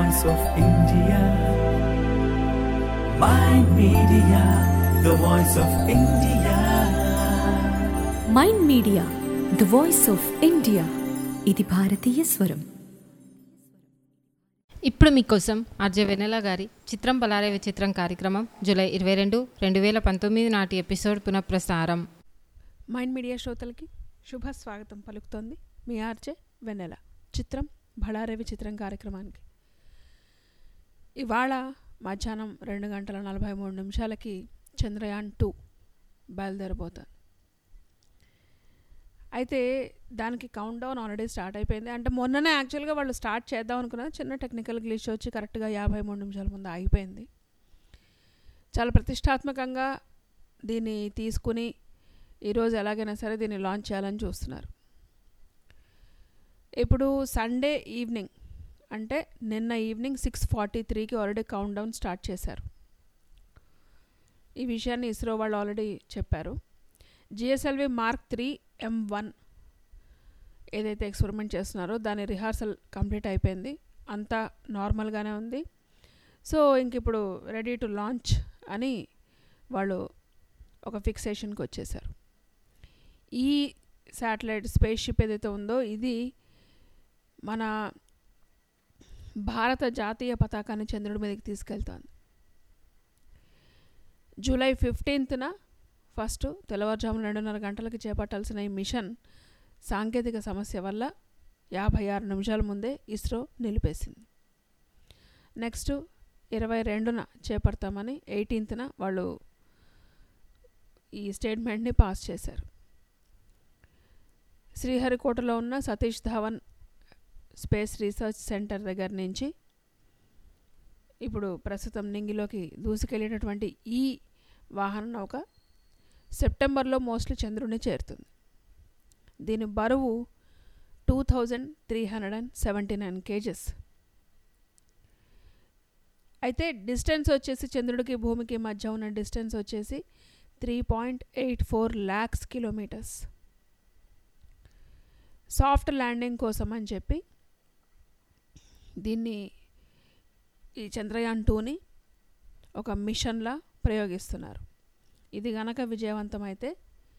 voice of India. My media, the voice of India. Mind media the voice of India ఇది భారతీయ స్వరం ఇప్పుడు మీకోసం ఆర్జే వెన్నెల గారి చిత్రం పలారే విచిత్రం కార్యక్రమం జూలై ఇరవై రెండు రెండు వేల పంతొమ్మిది నాటి ఎపిసోడ్ పునఃప్రసారం మైండ్ మీడియా శ్రోతలకి శుభ స్వాగతం పలుకుతోంది మీ ఆర్జే వెన్నెల చిత్రం భళారవి చిత్రం కార్యక్రమానికి ఇవాళ మధ్యాహ్నం రెండు గంటల నలభై మూడు నిమిషాలకి చంద్రయాన్ టూ బయలుదేరబోతుంది అయితే దానికి కౌంట్ డౌన్ ఆల్రెడీ స్టార్ట్ అయిపోయింది అంటే మొన్ననే యాక్చువల్గా వాళ్ళు స్టార్ట్ చేద్దాం అనుకున్నారు చిన్న టెక్నికల్ గ్లిచ్ వచ్చి కరెక్ట్గా యాభై మూడు నిమిషాల ముందు ఆగిపోయింది చాలా ప్రతిష్టాత్మకంగా దీన్ని తీసుకుని ఈరోజు ఎలాగైనా సరే దీన్ని లాంచ్ చేయాలని చూస్తున్నారు ఇప్పుడు సండే ఈవినింగ్ అంటే నిన్న ఈవినింగ్ సిక్స్ ఫార్టీ త్రీకి ఆల్రెడీ కౌంట్ డౌన్ స్టార్ట్ చేశారు ఈ విషయాన్ని ఇస్రో వాళ్ళు ఆల్రెడీ చెప్పారు GSLV mark three M one ఏదైతే ఎక్స్పెరిమెంట్ చేస్తున్నారో దాని రిహార్సల్ కంప్లీట్ అయిపోయింది అంతా నార్మల్గానే ఉంది సో ఇంక ఇప్పుడు రెడీ టు లాంచ్ అని వాళ్ళు ఒక ఫిక్సేషన్కి వచ్చేసారు ఈ శాటిలైట్ స్పేస్ షిప్ ఏదైతే ఉందో ఇది మన భారత జాతీయ పతాకాన్ని చంద్రుడి మీదకి తీసుకెళ్తోంది జూలై ఫిఫ్టీన్త్న ఫస్ట్ తెల్లవారుజామున రెండున్నర గంటలకు చేపట్టాల్సిన ఈ మిషన్ సాంకేతిక సమస్య వల్ల యాభై ఆరు నిమిషాల ముందే ఇస్రో నిలిపేసింది నెక్స్ట్ ఇరవై రెండున చేపడతామని ఎయిటీన్త్న వాళ్ళు ఈ స్టేట్మెంట్ని పాస్ చేశారు శ్రీహరికోటలో ఉన్న Satish Dhawan space research centre దగ్గర నుంచి ఇప్పుడు ప్రస్తుతం నింగిలోకి దూసుకెళ్ళేటటువంటి ఈ వాహన నౌక సెప్టెంబర్లో మోస్ట్లీ చంద్రుడిని చేరుతుంది దీని బరువు two thousand three hundred and seventy nine kgs అయితే డిస్టెన్స్ వచ్చేసి చంద్రుడికి భూమికి మధ్య ఉన్న డిస్టెన్స్ వచ్చేసి three point eight four lakhs kilometres soft landing కోసం అని చెప్పి దీన్ని ఈ చంద్రయాన్ టూని ఒక మిషన్లా ప్రయోగిస్తున్నారు ఇది గనక విజయవంతమైతే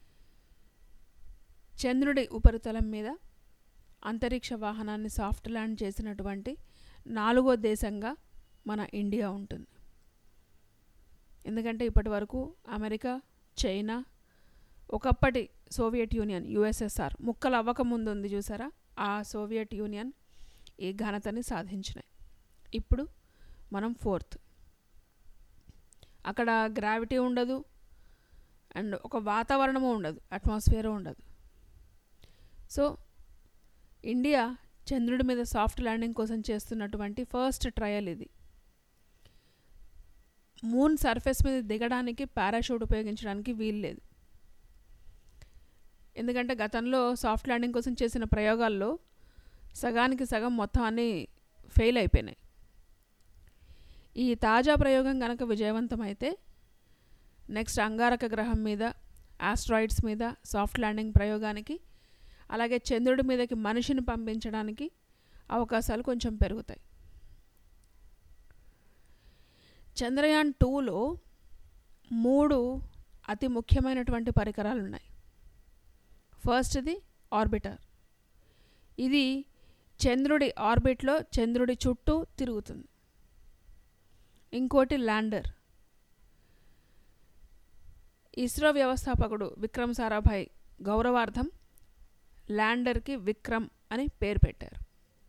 చంద్రుడి ఉపరితలం మీద అంతరిక్ష వాహనాన్ని సాఫ్ట్ ల్యాండ్ చేసినటువంటి నాలుగో దేశంగా మన ఇండియా ఉంటుంది ఎందుకంటే ఇప్పటి వరకు అమెరికా చైనా ఒకప్పటి సోవియట్ యూనియన్ యుఎస్ఎస్ఆర్ ముక్కలు అవ్వకముందు ఉంది చూసారా ఆ సోవియట్ యూనియన్ ఈ ఘనతని సాధించినాయి ఇప్పుడు మనం ఫోర్త్ అక్కడ గ్రావిటీ ఉండదు అండ్ ఒక వాతావరణము ఉండదు అట్మాస్ఫియర్ ఉండదు సో ఇండియా చంద్రుడి మీద సాఫ్ట్ ల్యాండింగ్ కోసం చేస్తున్నటువంటి ఫస్ట్ ట్రయల్ ఇది మూన్ సర్ఫేస్ మీద దిగడానికి పారాషూట్ ఉపయోగించడానికి వీలు లేదు ఎందుకంటే గతంలో సాఫ్ట్ ల్యాండింగ్ కోసం చేసిన ప్రయోగాల్లో సగానికి సగం మొత్తం అన్నీ ఫెయిల్ అయిపోయినాయి ఈ తాజా ప్రయోగం కనుక విజయవంతమైతే నెక్స్ట్ అంగారక గ్రహం మీద ఆస్ట్రాయిడ్స్ మీద సాఫ్ట్ ల్యాండింగ్ ప్రయోగానికి అలాగే చంద్రుడి మీదకి మనిషిని పంపించడానికి అవకాశాలు కొంచెం పెరుగుతాయి చంద్రయాన్ టూలో మూడు అతి ముఖ్యమైనటువంటి పరికరాలు ఉన్నాయి ఫస్ట్ది ఆర్బిటర్ ఇది చంద్రుడి ఆర్బిట్లో చంద్రుడి చుట్టూ తిరుగుతుంది ఇంకోటి ల్యాండర్ ఇస్రో వ్యవస్థాపకుడు విక్రమ్ సారాభాయ్ గౌరవార్థం ల్యాండర్కి విక్రమ్ అని పేరు పెట్టారు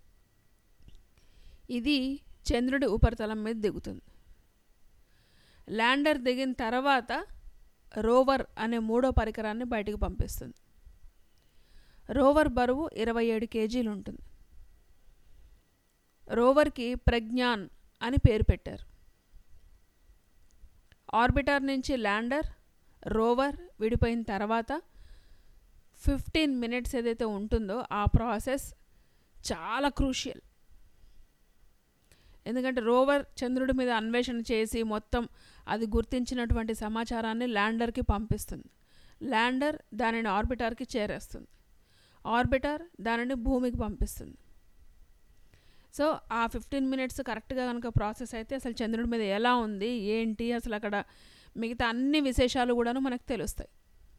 ఇది చంద్రుడి ఉపరితలం మీద దిగుతుంది ల్యాండర్ దిగిన తర్వాత రోవర్ అనే మూడో పరికరాన్ని బయటికి పంపిస్తుంది రోవర్ బరువు ఇరవై ఏడు కేజీలు ఉంటుంది రోవర్కి ప్రజ్ఞాన్ అని పేరు పెట్టారు ఆర్బిటర్ నుంచి ల్యాండర్ రోవర్ విడిపోయిన తర్వాత ఫిఫ్టీన్ మినిట్స్ ఏదైతే ఉంటుందో ఆ ప్రాసెస్ చాలా క్రూషియల్ ఎందుకంటే రోవర్ చంద్రుడి మీద అన్వేషణ చేసి మొత్తం అది గుర్తించినటువంటి సమాచారాన్ని ల్యాండర్కి పంపిస్తుంది ల్యాండర్ దానిని ఆర్బిటర్కి చేరేస్తుంది ఆర్బిటర్ దానిని భూమికి పంపిస్తుంది సో ఆ ఫిఫ్టీన్ మినిట్స్ కరెక్ట్గా కనుక ప్రాసెస్ అయితే అసలు చంద్రుడి మీద ఎలా ఉంది ఏంటి అసలు అక్కడ మిగతా అన్ని విశేషాలు కూడాను మనకు తెలుస్తాయి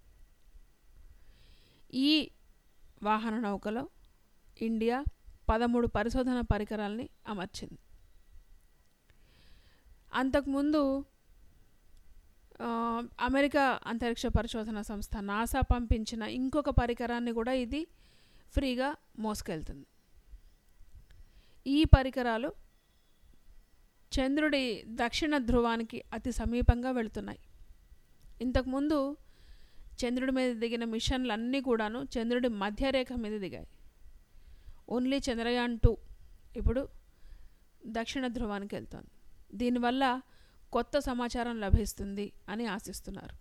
ఈ వాహన నౌకలో ఇండియా పదమూడు పరిశోధన పరికరాల్ని అమర్చింది అంతకుముందు ఆ, అమెరికా అంతరిక్ష పరిశోధన సంస్థ నాసా పంపించిన ఇంకొక పరికరాన్ని కూడా ఇది ఫ్రీగా మోసుకెళ్తుంది ఈ పరికరాలు చంద్రుడి దక్షిణ ధ్రువానికి అతి సమీపంగా వెళుతున్నాయి ఇంతకుముందు చంద్రుడి మీద దిగిన మిషన్లు అన్నీ కూడాను చంద్రుడి మధ్యరేఖ మీద దిగాయి ఓన్లీ చంద్రయాన్ టూ ఇప్పుడు దక్షిణ ధ్రువానికి వెళ్తోంది దీనివల్ల కొత్త సమాచారం లభిస్తుంది అని ఆశిస్తున్నారు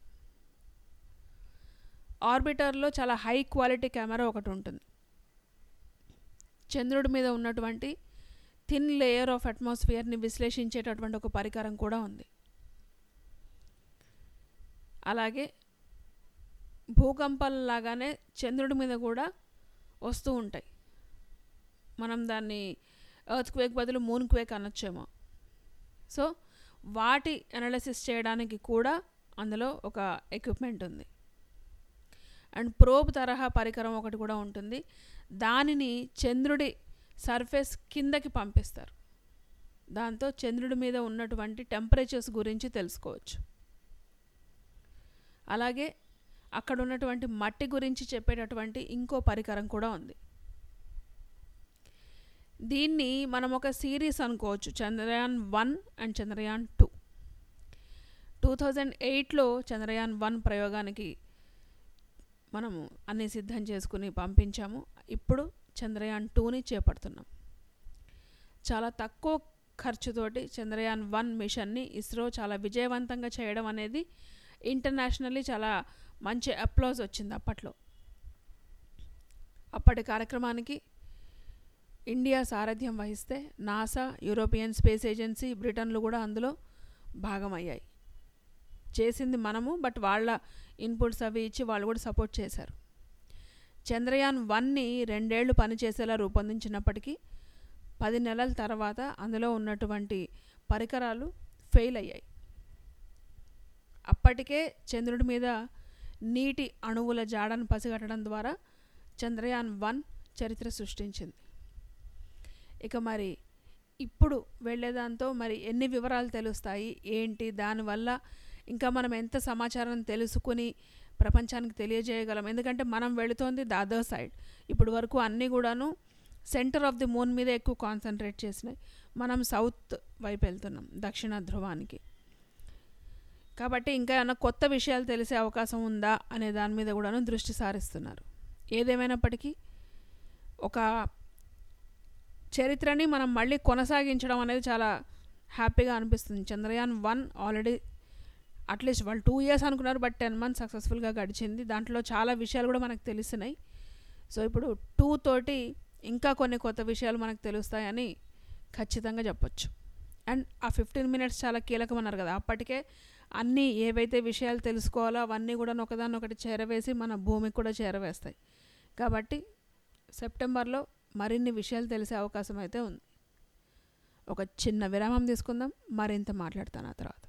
ఆర్బిటర్లో చాలా హై క్వాలిటీ కెమెరా ఒకటి ఉంటుంది చంద్రుడి మీద ఉన్నటువంటి థిన్ లేయర్ ఆఫ్ అట్మాస్ఫియర్ని విశ్లేషించేటటువంటి ఒక పరికరం కూడా ఉంది అలాగే భూకంపాలలాగానే చంద్రుడి మీద కూడా వస్తూ ఉంటాయి మనం దాన్ని ఎర్త్ క్వేక్ బదులు మూన్ క్వేక్ అనొచ్చేమో సో వాటి అనాలిసిస్ చేయడానికి కూడా అందులో ఒక ఎక్విప్మెంట్ ఉంది అండ్ ప్రోబ్ తరహా పరికరం ఒకటి కూడా ఉంటుంది దానిని చంద్రుడి సర్ఫేస్ కిందకి పంపిస్తారు దాంతో చంద్రుడి మీద ఉన్నటువంటి టెంపరేచర్స్ గురించి తెలుసుకోవచ్చు అలాగే అక్కడ ఉన్నటువంటి మట్టి గురించి చెప్పేటటువంటి ఇంకో పరికరం కూడా ఉంది దీన్ని మనం ఒక సిరీస్ అనుకోవచ్చు Chandrayaan one and Chandrayaan two two thousand ఎయిట్లో చంద్రయాన్ వన్ ప్రయోగానికి మనము అన్ని సిద్ధం చేసుకుని పంపించాము ఇప్పుడు చంద్రయాన్ టూని చేపడుతున్నాం చాలా తక్కువ ఖర్చుతోటి చంద్రయాన్ వన్ మిషన్ని ఇస్రో చాలా విజయవంతంగా చేయడం అనేది ఇంటర్నేషనల్లీ చాలా మంచి అప్లోజ్ వచ్చింది అప్పట్లో అప్పటి కార్యక్రమానికి ఇండియా సారథ్యం వహిస్తే నాసా యూరోపియన్ స్పేస్ ఏజెన్సీ బ్రిటన్లు కూడా అందులో భాగమయ్యాయి చేసింది మనము బట్ వాళ్ళ ఇన్పుట్స్ అవి ఇచ్చి వాళ్ళు కూడా సపోర్ట్ చేశారు చంద్రయాన్ వన్ని రెండేళ్లు పనిచేసేలా రూపొందించినప్పటికీ పది నెలల తర్వాత అందులో ఉన్నటువంటి పరికరాలు ఫెయిల్ అయ్యాయి అప్పటికే చంద్రుడి మీద నీటి అణువుల జాడను పసిగట్టడం ద్వారా చంద్రయాన్ వన్ చరిత్ర సృష్టించింది ఇక మరి ఇప్పుడు వెళ్ళేదాంతో మరి ఎన్ని వివరాలు తెలుస్తాయి ఏంటి దానివల్ల ఇంకా మనం ఎంత సమాచారం తెలుసుకుని ప్రపంచానికి తెలియజేయగలం ఎందుకంటే మనం వెళుతోంది ద అదర్ సైడ్ ఇప్పుడు వరకు అన్నీ కూడాను సెంటర్ ఆఫ్ ది మూన్ మీద ఎక్కువ కాన్సన్ట్రేట్ చేసినాయి మనం సౌత్ వైపు వెళ్తున్నాం దక్షిణ ధ్రువానికి కాబట్టి ఇంకా ఏమైనా కొత్త విషయాలు తెలిసే అవకాశం ఉందా అనే దాని మీద కూడాను దృష్టి సారిస్తున్నారు ఏదేమైనప్పటికీ ఒక చరిత్రని మనం మళ్ళీ కొనసాగించడం అనేది చాలా హ్యాపీగా అనిపిస్తుంది చంద్రయాన్ వన్ ఆల్రెడీ అట్లీస్ట్ వాళ్ళు టూ ఇయర్స్ అనుకున్నారు బట్ టెన్ మంత్స్ సక్సెస్ఫుల్గా గడిచింది దాంట్లో చాలా విషయాలు కూడా మనకు తెలిసినాయి సో ఇప్పుడు టూ తోటి ఇంకా కొన్ని కొత్త విషయాలు మనకు తెలుస్తాయని ఖచ్చితంగా చెప్పొచ్చు అండ్ ఆ ఫిఫ్టీన్ మినిట్స్ చాలా కీలకమన్నారు కదా అప్పటికే అన్నీ ఏవైతే విషయాలు తెలుసుకోవాలో అవన్నీ కూడా ఒకదాన్ని ఒకటి చేరవేసి మన భూమికి కూడా చేరవేస్తాయి కాబట్టి సెప్టెంబర్లో మరిన్ని విషయాలు తెలిసే అవకాశం అయితే ఉంది ఒక చిన్న విరామం తీసుకుందాం మరింత మాట్లాడతాను ఆ తర్వాత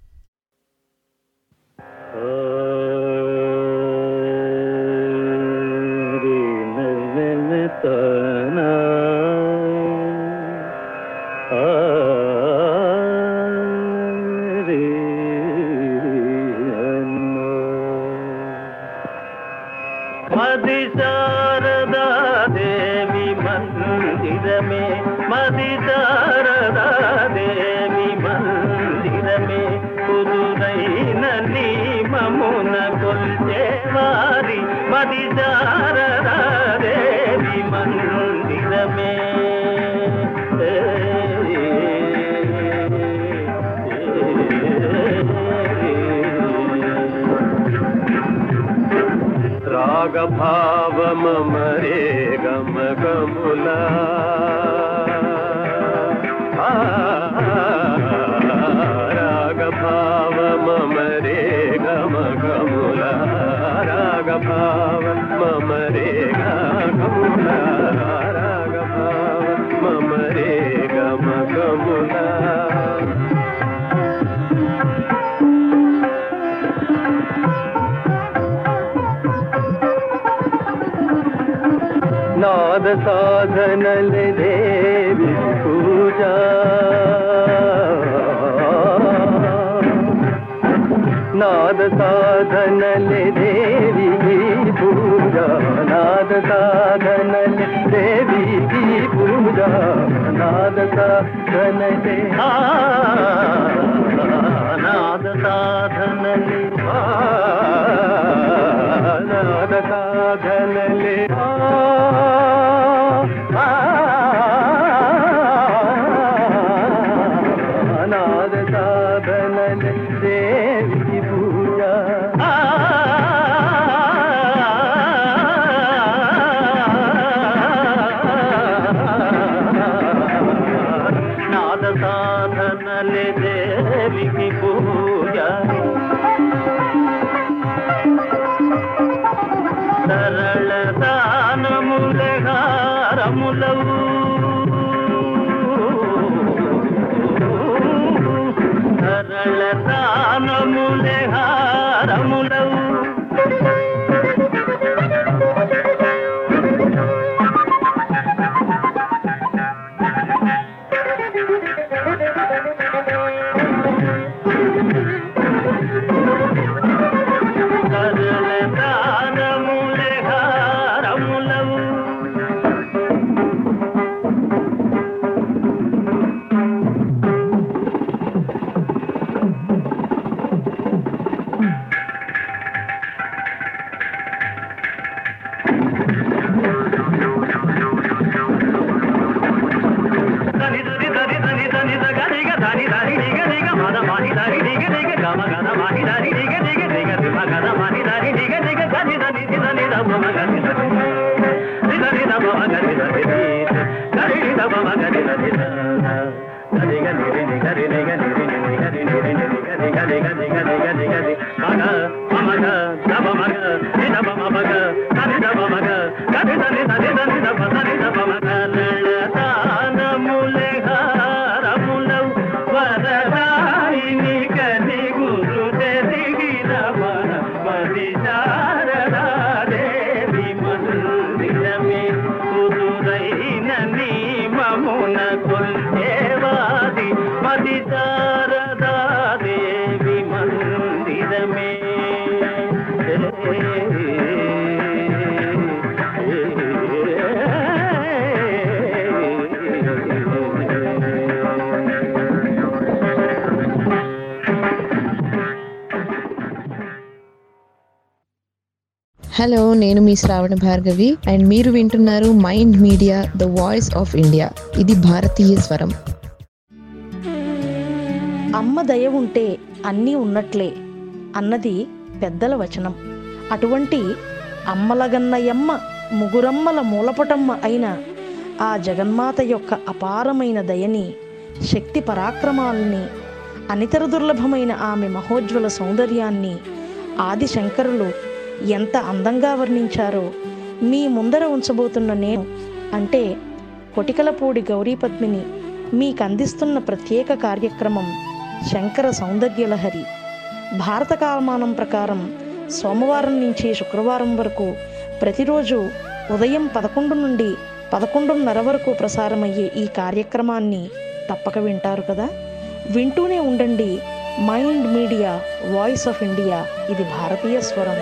మది శారదా దేవి మందిరమే మది శారదా దేవి మందిరమే కుదురైన నిమమున కొల్చేవారి మది శారదా దేవి మందిరమే రాగభావమ మరే గమ గముల రాగభావమ మరే గమ గముల రాగభావ మమరే గముల రాగభావ మమరే నాద సాధనల దేవి పూజ నాద సాధనల దేవి పూజ నాద సాధనల దేవి పూజ నాద సాధనలే ఆ, నాద సాధనలే ఆ, నాద సాధనలే ఆ, ఆ, నాద సాధనలే దేవి పూజ ఆ, నాద సాధనలే దేవికి పూజ సరళ దానములే హారములవు సరళ దానములే హారములవు సరళ దానములే హారములవు దని దని దని దని దని ద గని గ దని దని ని గ ని గ మద మని దని ని గ ని గ గ మ గ ద మని దని ని గ ని గ ని గ ని మ గ ద మని దని ని గ ని గ దని దని ని దని ద మ మ గ ని ద ని దని ద మ మ గ ని ద ని ని దని ని ద మ మ గ ని ద ని ద దని గ ని ని గ ని ని గ ని ని ని గ ని ని ని ని గ ని గ ని గ ని గ ని గ ని గ ని మ గ మ మ గ ద మ మ గ ని ద మ మ మ గ దని ద మ మ గ దని దని దని దని ద మ దని ద మ మ గ లళతానములే హారములవు వరదాయిని కని గురు తెదిగిన మన మది శారదా దేవి మందిరమే కుదురైన నీ మమున కొల్చేవాది మది శారదా దేవి మందిరమే హలో నేను మీ శ్రావణ భార్గవి అండ్ మీరు వింటున్నారు Mind media the voice of India ఇది భారతీయ స్వరం అమ్మ దయ ఉంటే అన్నీ ఉన్నట్లే అన్నది పెద్దల వచనం అటువంటి అమ్మలగన్నయమ్మ ముగురమ్మల మూలపటమ్మ అయిన ఆ జగన్మాత యొక్క అపారమైన దయని శక్తి పరాక్రమాలని అనితర దుర్లభమైన ఆమె మహోజ్వల సౌందర్యాన్ని ఆది శంకరులు ఎంత అందంగా వర్ణించారో మీ ముందర ఉంచబోతున్న నేను అంటే కొటికలపూడి గౌరీ పద్మిని మీకు అందిస్తున్న ప్రత్యేక కార్యక్రమం శంకర సౌందర్యలహరి భారత కాలమానం ప్రకారం సోమవారం నుంచి శుక్రవారం వరకు ప్రతిరోజు ఉదయం పదకొండు నుండి పదకొండున్నర వరకు ప్రసారమయ్యే ఈ కార్యక్రమాన్ని తప్పక వింటారు కదా వింటూనే ఉండండి Mind Media voice of India ఇది భారతీయ స్వరం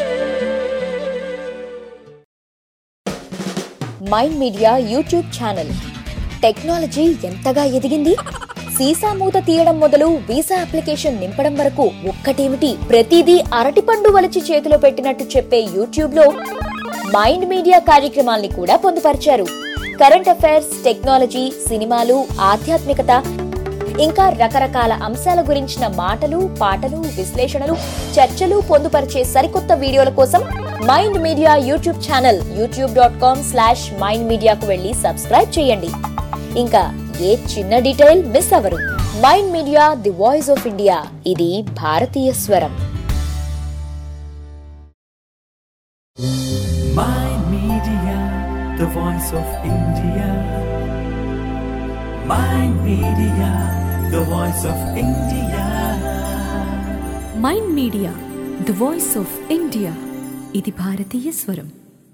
Mind Media YouTube channel technology ఎంతగా ఎదిగింది సీసా మూత తీయడం మొదలు వీసా అప్లికేషన్ నింపడం వరకు ఒక్కటేమిటి ప్రతిదీ అరటిపండు వలిచి చేతిలో పెట్టినట్టు చెప్పే యూట్యూబ్ లో మైండ్ మీడియా కార్యక్రమాల్ని కూడా పొందుపరిచారు కరెంట్ అఫైర్స్ టెక్నాలజీ సినిమాలు ఆధ్యాత్మికత ఇంకా రకరకాల అంశాల గురించిన మాటలు పాటలు విశ్లేషణలు చర్చలు పొందుపరిచే సరికొత్త వీడియోల కోసం Mind Media YouTube channel YouTube dot com slash mind మీడియాకు వెళ్ళి సబ్స్క్రైబ్ చేయండి ఇంకా ఏ చిన్న డీటెయిల్ మిస్ అవ్వరు Mind media the voice of India ఇది భారతీయ స్వరం Mind Media, the voice of India. Mind Media, the voice of India. Mind media the voice of India ఇది భారతీయ స్వరం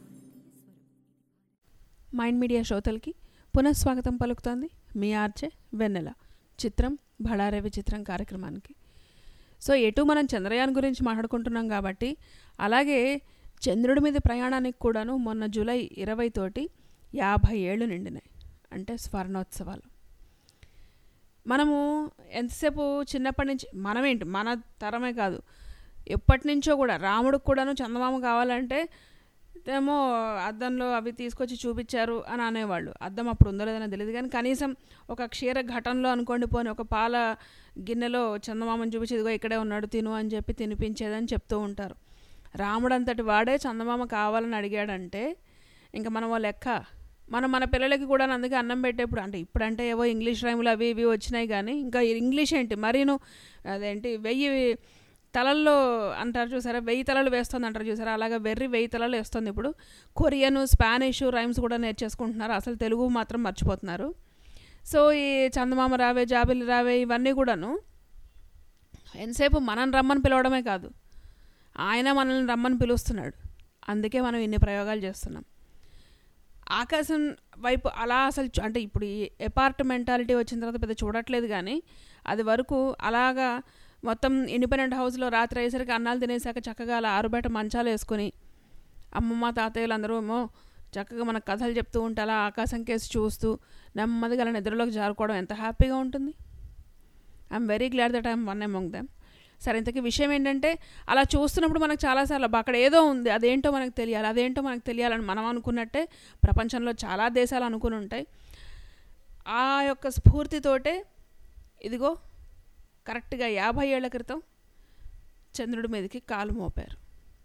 మైండ్ మీడియా శ్రోతలకి పునఃస్వాగతం పలుకుతోంది మీ ఆర్జే వెన్నెల చిత్రం బళారే విచిత్రం కార్యక్రమానికి సో ఎటు మనం చంద్రయాన్ గురించి మాట్లాడుకుంటున్నాం కాబట్టి అలాగే చంద్రుడి మీద ప్రయాణానికి కూడాను మొన్న జూలై ఇరవై తోటి యాభై ఏళ్ళు నిండినాయి అంటే స్వర్ణోత్సవాలు మనము ఎంతసేపు చిన్నప్పటి నుంచి మనమేంటి మన తరమే కాదు ఎప్పటి నుంచో కూడా రాముడికి కూడాను చందమామ కావాలంటే ఏమో అద్దంలో అవి తీసుకొచ్చి చూపించారు అని అనేవాళ్ళు అద్దం అప్పుడు ఉందో లేదని తెలియదు కానీ కనీసం ఒక క్షీర ఘటనలో అనుకోండి పోని ఒక పాల గిన్నెలో చందమామని చూపించి ఇదిగో ఇక్కడే ఉన్నాడు తిను అని చెప్పి తినిపించేదని చెప్తూ ఉంటారు రాముడు అంతటి వాడే చందమామ కావాలని అడిగాడంటే ఇంకా మనం ఓ లెక్క మనం మన పిల్లలకి కూడా అందుకే అన్నం పెట్టేప్పుడు అంటే ఇప్పుడంటే ఏవో ఇంగ్లీష్ రైములు అవి ఇవి వచ్చినాయి కానీ ఇంకా ఇంగ్లీష్ ఏంటి మరీను అదేంటి వెయ్యి తలల్లో అంటారు చూసారా వెయ్యి తలలు వేస్తుంది అంటారు చూసారా అలాగా వెర్రి వెయ్యి తలలు వేస్తుంది ఇప్పుడు కొరియన్ స్పానిష్ రైమ్స్ కూడా నేర్చేసుకుంటున్నారు అసలు తెలుగు మాత్రం మర్చిపోతున్నారు సో ఈ చందమామ రావే జాబిలి రావే ఇవన్నీ కూడాను ఎంతసేపు మనం రమ్మని పిలవడమే కాదు ఆయన మనల్ని రమ్మని పిలుస్తున్నాడు అందుకే మనం ఇన్ని ప్రయోగాలు చేస్తున్నాం ఆకాశం వైపు అలా అసలు చూ- అంటే ఇప్పుడు ఈ అపార్ట్ మెంటాలిటీ వచ్చిన తర్వాత పెద్ద చూడట్లేదు కానీ అది వరకు అలాగా మొత్తం ఇండిపెండెంట్ హౌస్లో రాత్రి అయ్యేసరికి అన్నాలు తినేసాక చక్కగా అలా ఆరుబయట మంచాలు వేసుకొని అమ్మమ్మ తాతయ్యలు అందరూ ఏమో చక్కగా మనకు కథలు చెప్తూ ఉంటే అలా ఆకాశం కేసి చూస్తూ నెమ్మదిగా అలా నిద్రలోకి జారుకోవడం ఎంత హ్యాపీగా ఉంటుంది I'm very glad that I'm one among them సరే ఇంతకీ విషయం ఏంటంటే అలా చూస్తున్నప్పుడు మనకు చాలాసార్లు అబ్బా అక్కడ ఏదో ఉంది అదేంటో మనకు తెలియాలి అదేంటో మనకు తెలియాలని మనం అనుకున్నట్టే ప్రపంచంలో చాలా దేశాలు అనుకుని ఉంటాయి ఆ యొక్క స్ఫూర్తితోటే ఇదిగో కరెక్ట్గా యాభై ఏళ్ల క్రితం చంద్రుడి మీదకి కాలు మోపారు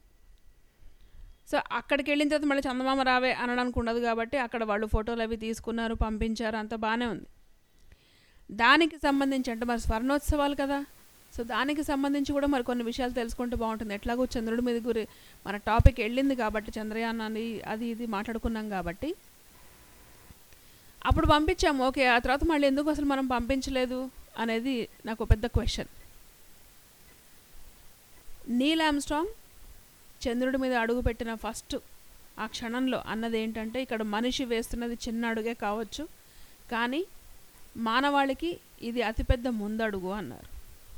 సో అక్కడికి వెళ్ళిన తర్వాత మళ్ళీ చందమామ రావే అనడానికి ఉండదు కాబట్టి అక్కడ వాళ్ళు ఫోటోలు అవి తీసుకున్నారు పంపించారు అంత బాగానే ఉంది దానికి సంబంధించి అంటే మరి స్వర్ణోత్సవాలు కదా సో దానికి సంబంధించి కూడా మరి కొన్ని విషయాలు తెలుసుకుంటే బాగుంటుంది ఎట్లాగో చంద్రుడి మీద గురి మన టాపిక్ వెళ్ళింది కాబట్టి చంద్రయాన్ అని అది ఇది మాట్లాడుకున్నాం కాబట్టి అప్పుడు పంపించాము ఓకే ఆ తర్వాత మళ్ళీ ఎందుకు అసలు మనం పంపించలేదు అనేది నాకు పెద్ద క్వశ్చన్ నీల్ ఆమ్స్ట్రాంగ్ చంద్రుడి మీద అడుగు పెట్టిన ఫస్ట్ ఆ క్షణంలో అన్నది ఏంటంటే ఇక్కడ మనిషి వేస్తున్నది చిన్న అడుగే కావచ్చు కానీ మానవాళికి ఇది అతిపెద్ద ముందడుగు అన్నారు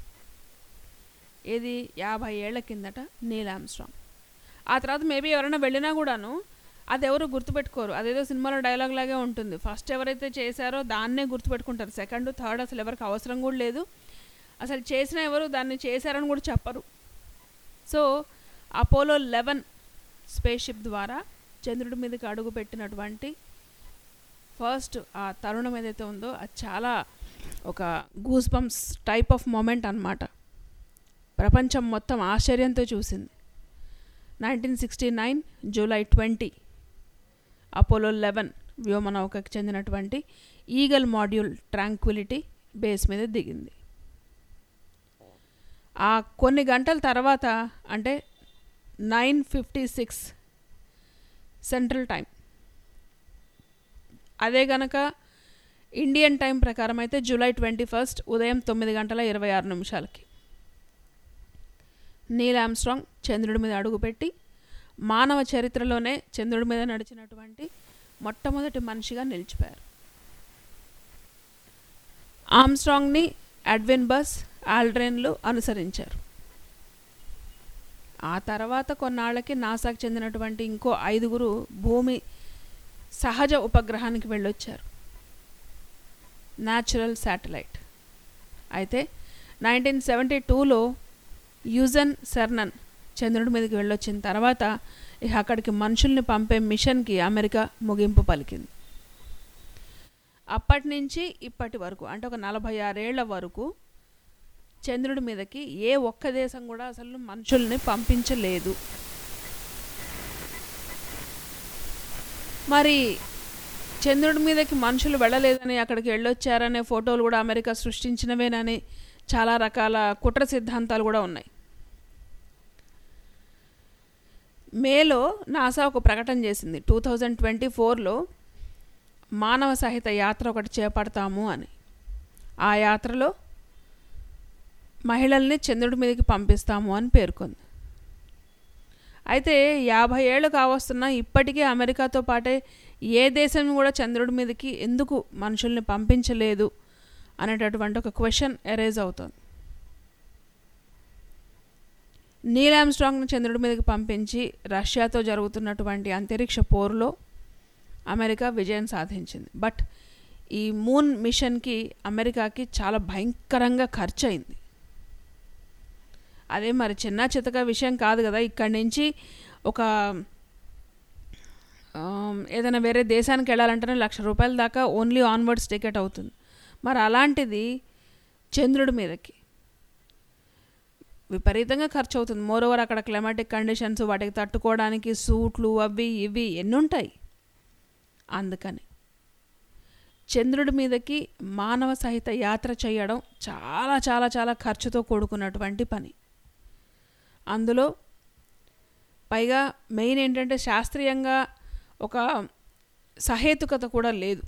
ఇది యాభై ఏళ్ల కిందట నీల్ ఆమ్స్ట్రాంగ్ ఆ తర్వాత మేబీ ఎవరైనా వెళ్ళినా కూడాను అది ఎవరు గుర్తుపెట్టుకోరు అదేదో సినిమాలో డైలాగ్ లాగే ఉంటుంది ఫస్ట్ ఎవరైతే చేశారో దాన్నే గుర్తుపెట్టుకుంటారు సెకండ్ థర్డ్ అసలు ఎవరికి అవసరం కూడా లేదు అసలు చేసిన ఎవరు దాన్ని చేశారని కూడా చెప్పరు so Apollo eleven spaceship ద్వారా చంద్రుడి మీదకి అడుగు పెట్టినటువంటి ఫస్ట్ ఆ తరుణం ఏదైతే ఉందో అది చాలా ఒక goose bumps type of moment అన్నమాట ప్రపంచం మొత్తం ఆశ్చర్యంతో చూసింది nineteen sixty nine July twenty Apollo eleven వ్యోమనౌకకి చెందినటువంటి ఈగల్ మాడ్యూల్ ట్రాంక్విలిటీ బేస్ మీద దిగింది ఆ కొన్ని గంటల తర్వాత అంటే nine fifty six central time అదే గనక ఇండియన్ టైం ప్రకారం అయితే జూలై ట్వంటీ ఫస్ట్ ఉదయం తొమ్మిది గంటల ఇరవై ఆరు నిమిషాలకి నీల్ ఆమ్స్ట్రాంగ్ చంద్రుడి మీద అడుగుపెట్టి మానవ చరిత్రలోనే చంద్రుడి మీద నడిచినటువంటి మొట్టమొదటి మనిషిగా నిలిచిపోయారు ఆమ్స్ట్రాంగ్ని అడ్విన్ బస్ ఆల్డ్రెన్లు అనుసరించారు ఆ తర్వాత కొన్నాళ్ళకి నాసాకు చెందినటువంటి ఇంకో ఐదుగురు భూమి సహజ ఉపగ్రహానికి వెళ్ళొచ్చారు న్యాచురల్ శాటిలైట్ అయితే నైన్టీన్ సెవెంటీ టూలో యూజన్ సెర్నన్ చంద్రుడి మీదకి వెళ్ళొచ్చిన తర్వాత ఇక అక్కడికి మనుషుల్ని పంపే మిషన్కి అమెరికా ముగింపు పలికింది అప్పటి నుంచి ఇప్పటి వరకు అంటే ఒక నలభై ఆరేళ్ల వరకు చంద్రుడి మీదకి ఏ ఒక్క దేశం కూడా అసలు మనుషుల్ని పంపించలేదు మరి చంద్రుడి మీదకి మనుషులు వెళ్ళలేదని అక్కడికి వెళ్ళొచ్చారనే ఫోటోలు కూడా అమెరికా సృష్టించినవేనని చాలా రకాల కుట్ర సిద్ధాంతాలు కూడా ఉన్నాయి మేలో నాసా ఒక ప్రకటన చేసింది టూ థౌజండ్ ట్వంటీ ఫోర్లో మానవ సహిత యాత్ర ఒకటి చేపడతాము అని ఆ యాత్రలో మహిళల్ని చంద్రుడి మీదకి పంపిస్తాము అని పేర్కొంది అయితే యాభై ఏళ్ళు కావస్తున్నా ఇప్పటికీ అమెరికాతో పాటే ఏ దేశం కూడా చంద్రుడి మీదకి ఎందుకు మనుషుల్ని పంపించలేదు అనేటటువంటి ఒక క్వశ్చన్ ఎరేజ్ అవుతుంది నీల్ ఆమ్స్ట్రాంగ్ను చంద్రుడి మీదకి పంపించి రష్యాతో జరుగుతున్నటువంటి అంతరిక్ష పోరులో అమెరికా విజయం సాధించింది బట్ ఈ మూన్ మిషన్కి అమెరికాకి చాలా భయంకరంగా ఖర్చు అయింది అదే మరి చిన్న చితక విషయం కాదు కదా ఇక్కడి నుంచి ఒక ఆమ్, ఏదైనా వేరే దేశానికి వెళ్ళాలంటేనే లక్ష రూపాయల దాకా ఓన్లీ ఆన్వర్డ్స్ టికెట్ అవుతుంది మరి అలాంటిది చంద్రుడి మీదకి విపరీతంగా ఖర్చు అవుతుంది మోర్ ఓవర్ అక్కడ క్లైమాటిక్ కండిషన్స్ వాటికి తట్టుకోవడానికి సూట్లు అవి ఇవి ఎన్ని ఉంటాయి అందుకని చంద్రుడి మీదకి మానవ సహిత యాత్ర చేయడం చాలా చాలా చాలా ఖర్చుతో కూడుకున్నటువంటి పని అందులో పైగా మెయిన్ ఏంటంటే శాస్త్రీయంగా ఒక సహేతుకత కూడా లేదు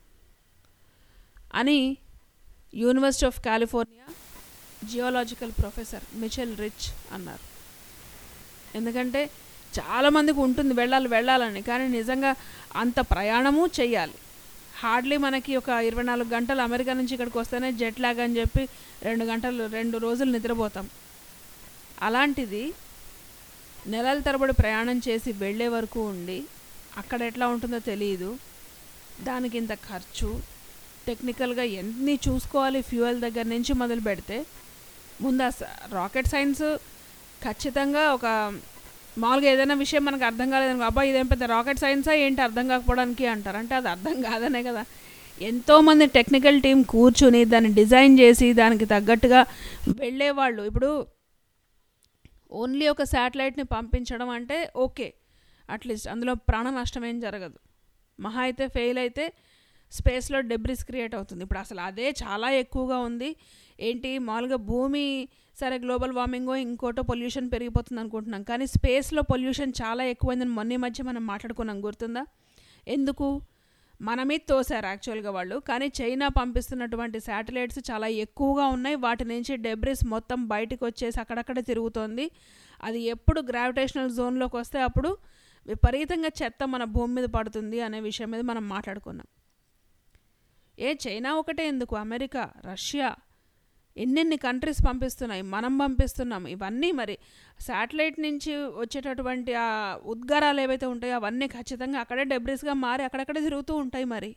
అని University of California geological professor Mitchell Rich అన్నారు ఎందుకంటే చాలామందికి ఉంటుంది వెళ్ళాలి వెళ్ళాలని కానీ నిజంగా అంత ప్రయాణము చెయ్యాలి హార్డ్లీ మనకి ఒక ఇరవై నాలుగు గంటలు అమెరికా నుంచి ఇక్కడికి వస్తేనే జెట్ లాగ్ అని చెప్పి రెండు గంటలు రెండు రోజులు నిద్రపోతాం అలాంటిది నెలల తరబడి ప్రయాణం చేసి వెళ్ళే వరకు ఉండి అక్కడ ఎట్లా ఉంటుందో తెలియదు దానికి ఇంత ఖర్చు టెక్నికల్గా ఎన్ని చూసుకోవాలి ఫ్యూయల్ దగ్గర నుంచి మొదలు పెడితే ముందు ఆ స- రాకెట్ సైన్స్ ఖచ్చితంగా ఒక మామూలుగా ఏదైనా విషయం మనకు అర్థం కాలేదనుకో అబ్బా ఇదేం పెద్ద రాకెట్ సైన్సా ఏంటి అర్థం కాకపోవడానికి అంటారు అంటే అది అర్థం కాదనే కదా ఎంతోమంది టెక్నికల్ టీం కూర్చుని దాన్ని డిజైన్ చేసి దానికి తగ్గట్టుగా వెళ్ళేవాళ్ళు ఇప్పుడు ఓన్లీ ఒక శాటిలైట్ని పంపించడం అంటే ఓకే అట్లీస్ట్ అందులో ప్రాణ నష్టం ఏం జరగదు మహా అయితే ఫెయిల్ అయితే స్పేస్లో డెబ్రిస్ క్రియేట్ అవుతుంది ఇప్పుడు అసలు అదే చాలా ఎక్కువగా ఉంది ఏంటి మామూలుగా భూమి సరే గ్లోబల్ వార్మింగో ఇంకోటో పొల్యూషన్ పెరిగిపోతుంది అనుకుంటున్నాం కానీ స్పేస్లో పొల్యూషన్ చాలా ఎక్కువైందని మొన్న ఈ మధ్య మనం మాట్లాడుకున్నాం గుర్తుందా ఎందుకు మన మీద తోసారు యాక్చువల్గా వాళ్ళు కానీ చైనా పంపిస్తున్నటువంటి శాటిలైట్స్ చాలా ఎక్కువగా ఉన్నాయి వాటి నుంచి డెబ్రిస్ మొత్తం బయటకు వచ్చేసి అక్కడక్కడ తిరుగుతోంది అది ఎప్పుడు గ్రావిటేషనల్ జోన్లోకి వస్తే అప్పుడు విపరీతంగా చెత్త మన భూమి మీద పడుతుంది అనే విషయం మీద మనం మాట్లాడుకున్నాం ఏ చైనా ఒకటే ఎందుకు అమెరికా రష్యా ఎన్నెన్ని కంట్రీస్ పంపిస్తున్నాయి మనం పంపిస్తున్నాం ఇవన్నీ మరి శాటిలైట్ నుంచి వచ్చేటటువంటి ఆ ఉద్గారాలు ఏవైతే ఉంటాయో అవన్నీ ఖచ్చితంగా అక్కడే డెబ్రిస్గా మారి అక్కడక్కడే తిరుగుతూ ఉంటాయి మరి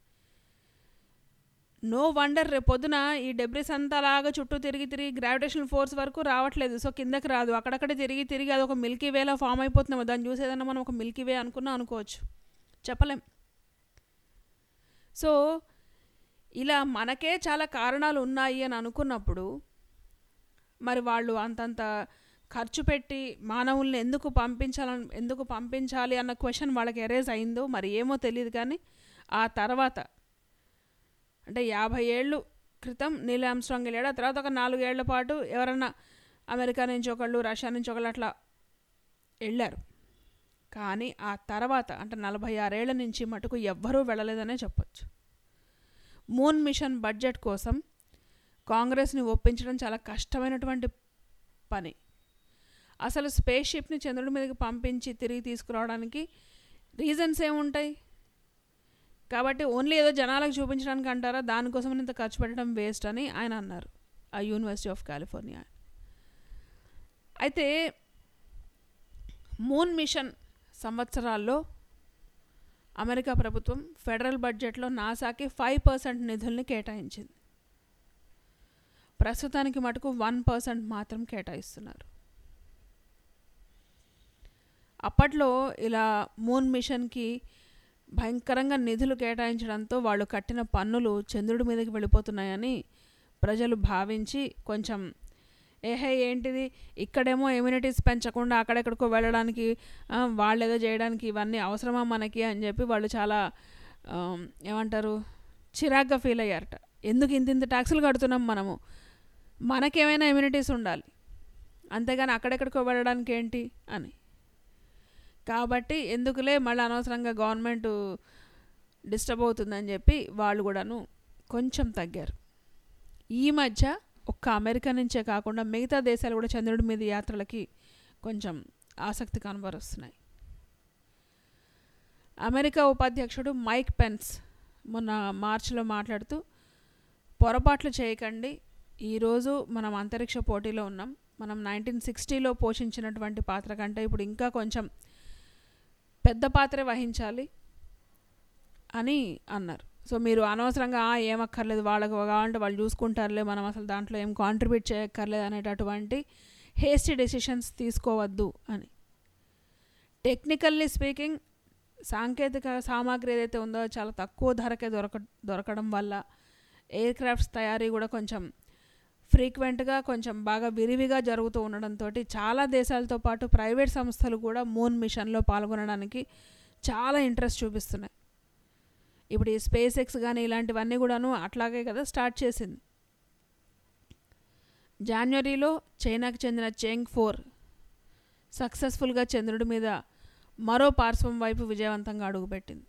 నో వండర్ రేపు పొద్దున ఈ డెబ్రిస్ అంతా అలాగా చుట్టూ తిరిగి తిరిగి గ్రావిటేషనల్ ఫోర్స్ వరకు రావట్లేదు సో కిందకి రాదు అక్కడక్కడే తిరిగి తిరిగి అది ఒక మిల్కీ వేలో ఫామ్ అయిపోతున్నాము దాన్ని చూసి ఏదైనా మనం ఒక మిల్కీ వే అనుకున్నా అనుకోవచ్చు చెప్పలేం సో ఇలా మనకే చాలా కారణాలు ఉన్నాయి అని అనుకున్నప్పుడు మరి వాళ్ళు అంతంత ఖర్చు పెట్టి మానవుల్ని ఎందుకు పంపించాలని ఎందుకు పంపించాలి అన్న క్వశ్చన్ వాళ్ళకి ఎరేజ్ అయిందో మరి ఏమో తెలియదు కానీ ఆ తర్వాత అంటే యాభై ఏళ్ళు క్రితం నీల్ ఆమ్స్ట్రాంగ్ వెళ్ళాడు ఆ తర్వాత ఒక నాలుగేళ్ల పాటు ఎవరన్నా అమెరికా నుంచి ఒకళ్ళు రష్యా నుంచి ఒకళ్ళు అట్లా వెళ్ళారు కానీ ఆ తర్వాత అంటే నలభై ఆరేళ్ల నుంచి మటుకు ఎవ్వరూ వెళ్ళలేదనే చెప్పొచ్చు మూన్ మిషన్ బడ్జెట్ కోసం కాంగ్రెస్ని ఒప్పించడం చాలా కష్టమైనటువంటి పని అసలు స్పేస్ షిప్ని చంద్రుడి మీదకి పంపించి తిరిగి తీసుకురావడానికి రీజన్స్ ఏముంటాయి కాబట్టి ఓన్లీ ఏదో జనాలకు చూపించడానికి అంటారా దానికోసం ఇంత ఖర్చు పెట్టడం వేస్ట్ అని ఆయన అన్నారు ఆ యూనివర్సిటీ ఆఫ్ కాలిఫోర్నియా అయితే మూన్ మిషన్ సంవత్సరాల్లో అమెరికా ప్రభుత్వం ఫెడరల్ బడ్జెట్లో నాసాకి ఫైవ్ పర్సెంట్ నిధుల్ని కేటాయించింది ప్రస్తుతానికి మటుకు వన్ పర్సెంట్ మాత్రం కేటాయిస్తున్నారు అప్పట్లో ఇలా మూన్ మిషన్కి భయంకరంగా నిధులు కేటాయించడంతో వాళ్ళు కట్టిన పన్నులు చంద్రుడి మీదకి వెళ్ళిపోతున్నాయని ప్రజలు భావించి కొంచెం ఏహే ఏంటిది ఇక్కడేమో ఇమ్యూనిటీస్ పెంచకుండా అక్కడెక్కడికో వెళ్ళడానికి ఆ, వాళ్ళేదో చేయడానికి ఇవన్నీ అవసరమా మనకి అని చెప్పి వాళ్ళు చాలా ఆ, ఏమంటారు చిరాగ్గా ఫీల్ అయ్యారట ఎందుకు ఇంత ఇంత ట్యాక్సులు కడుతున్నాం మనము మనకేమైనా ఇమ్యూనిటీస్ ఉండాలి అంతేగాని అక్కడెక్కడికో వెళ్ళడానికి ఏంటి అని కాబట్టి ఎందుకులే మళ్ళీ అనవసరంగా గవర్నమెంట్ డిస్టర్బ్ అవుతుందని చెప్పి వాళ్ళు కూడాను కొంచెం తగ్గారు ఈ మధ్య ఒక్క అమెరికా నుంచే కాకుండా మిగతా దేశాలు కూడా చంద్రుడి మీద యాత్రలకి కొంచెం ఆసక్తి కనబరుస్తున్నాయి అమెరికా ఉపాధ్యక్షుడు మైక్ పెన్స్ మొన్న మార్చిలో మాట్లాడుతూ పొరపాట్లు చేయకండి ఈరోజు మనం అంతరిక్ష పోటీలో ఉన్నాం మనం నైన్టీన్ సిక్స్టీలో పోషించినటువంటి పాత్ర కంటే ఇప్పుడు ఇంకా కొంచెం పెద్ద పాత్రే వహించాలి అని అన్నారు సో మీరు అనవసరంగా "ఆ, ఏమక్కర్లేదు వాళ్ళకు కావాలంటే వాళ్ళు చూసుకుంటారులే మనం అసలు దాంట్లో ఏం కాంట్రిబ్యూట్ చేయక్కర్లేదు అనేటటువంటి హేస్టీ డెసిషన్స్ తీసుకోవద్దు అని టెక్నికల్లీ స్పీకింగ్ సాంకేతిక సామాగ్రి ఏదైతే ఉందో చాలా తక్కువ ధరకే దొరక దొరకడం వల్ల ఎయిర్ క్రాఫ్ట్స్ తయారీ కూడా కొంచెం ఫ్రీక్వెంట్గా కొంచెం బాగా విరివిగా జరుగుతూ ఉండడంతో చాలా దేశాలతో పాటు ప్రైవేట్ సంస్థలు కూడా మూన్ మిషన్లో పాల్గొనడానికి చాలా ఇంట్రెస్ట్ చూపిస్తున్నాయి ఇప్పుడు ఈ స్పేస్ ఎక్స్ కానీ ఇలాంటివన్నీ కూడాను అట్లాగే కదా స్టార్ట్ చేసింది జాన్వరిలో చైనాకి చెందిన చెంగ్ ఫోర్ సక్సెస్ఫుల్గా చంద్రుడి మీద మరో పార్శ్వం వైపు విజయవంతంగా అడుగుపెట్టింది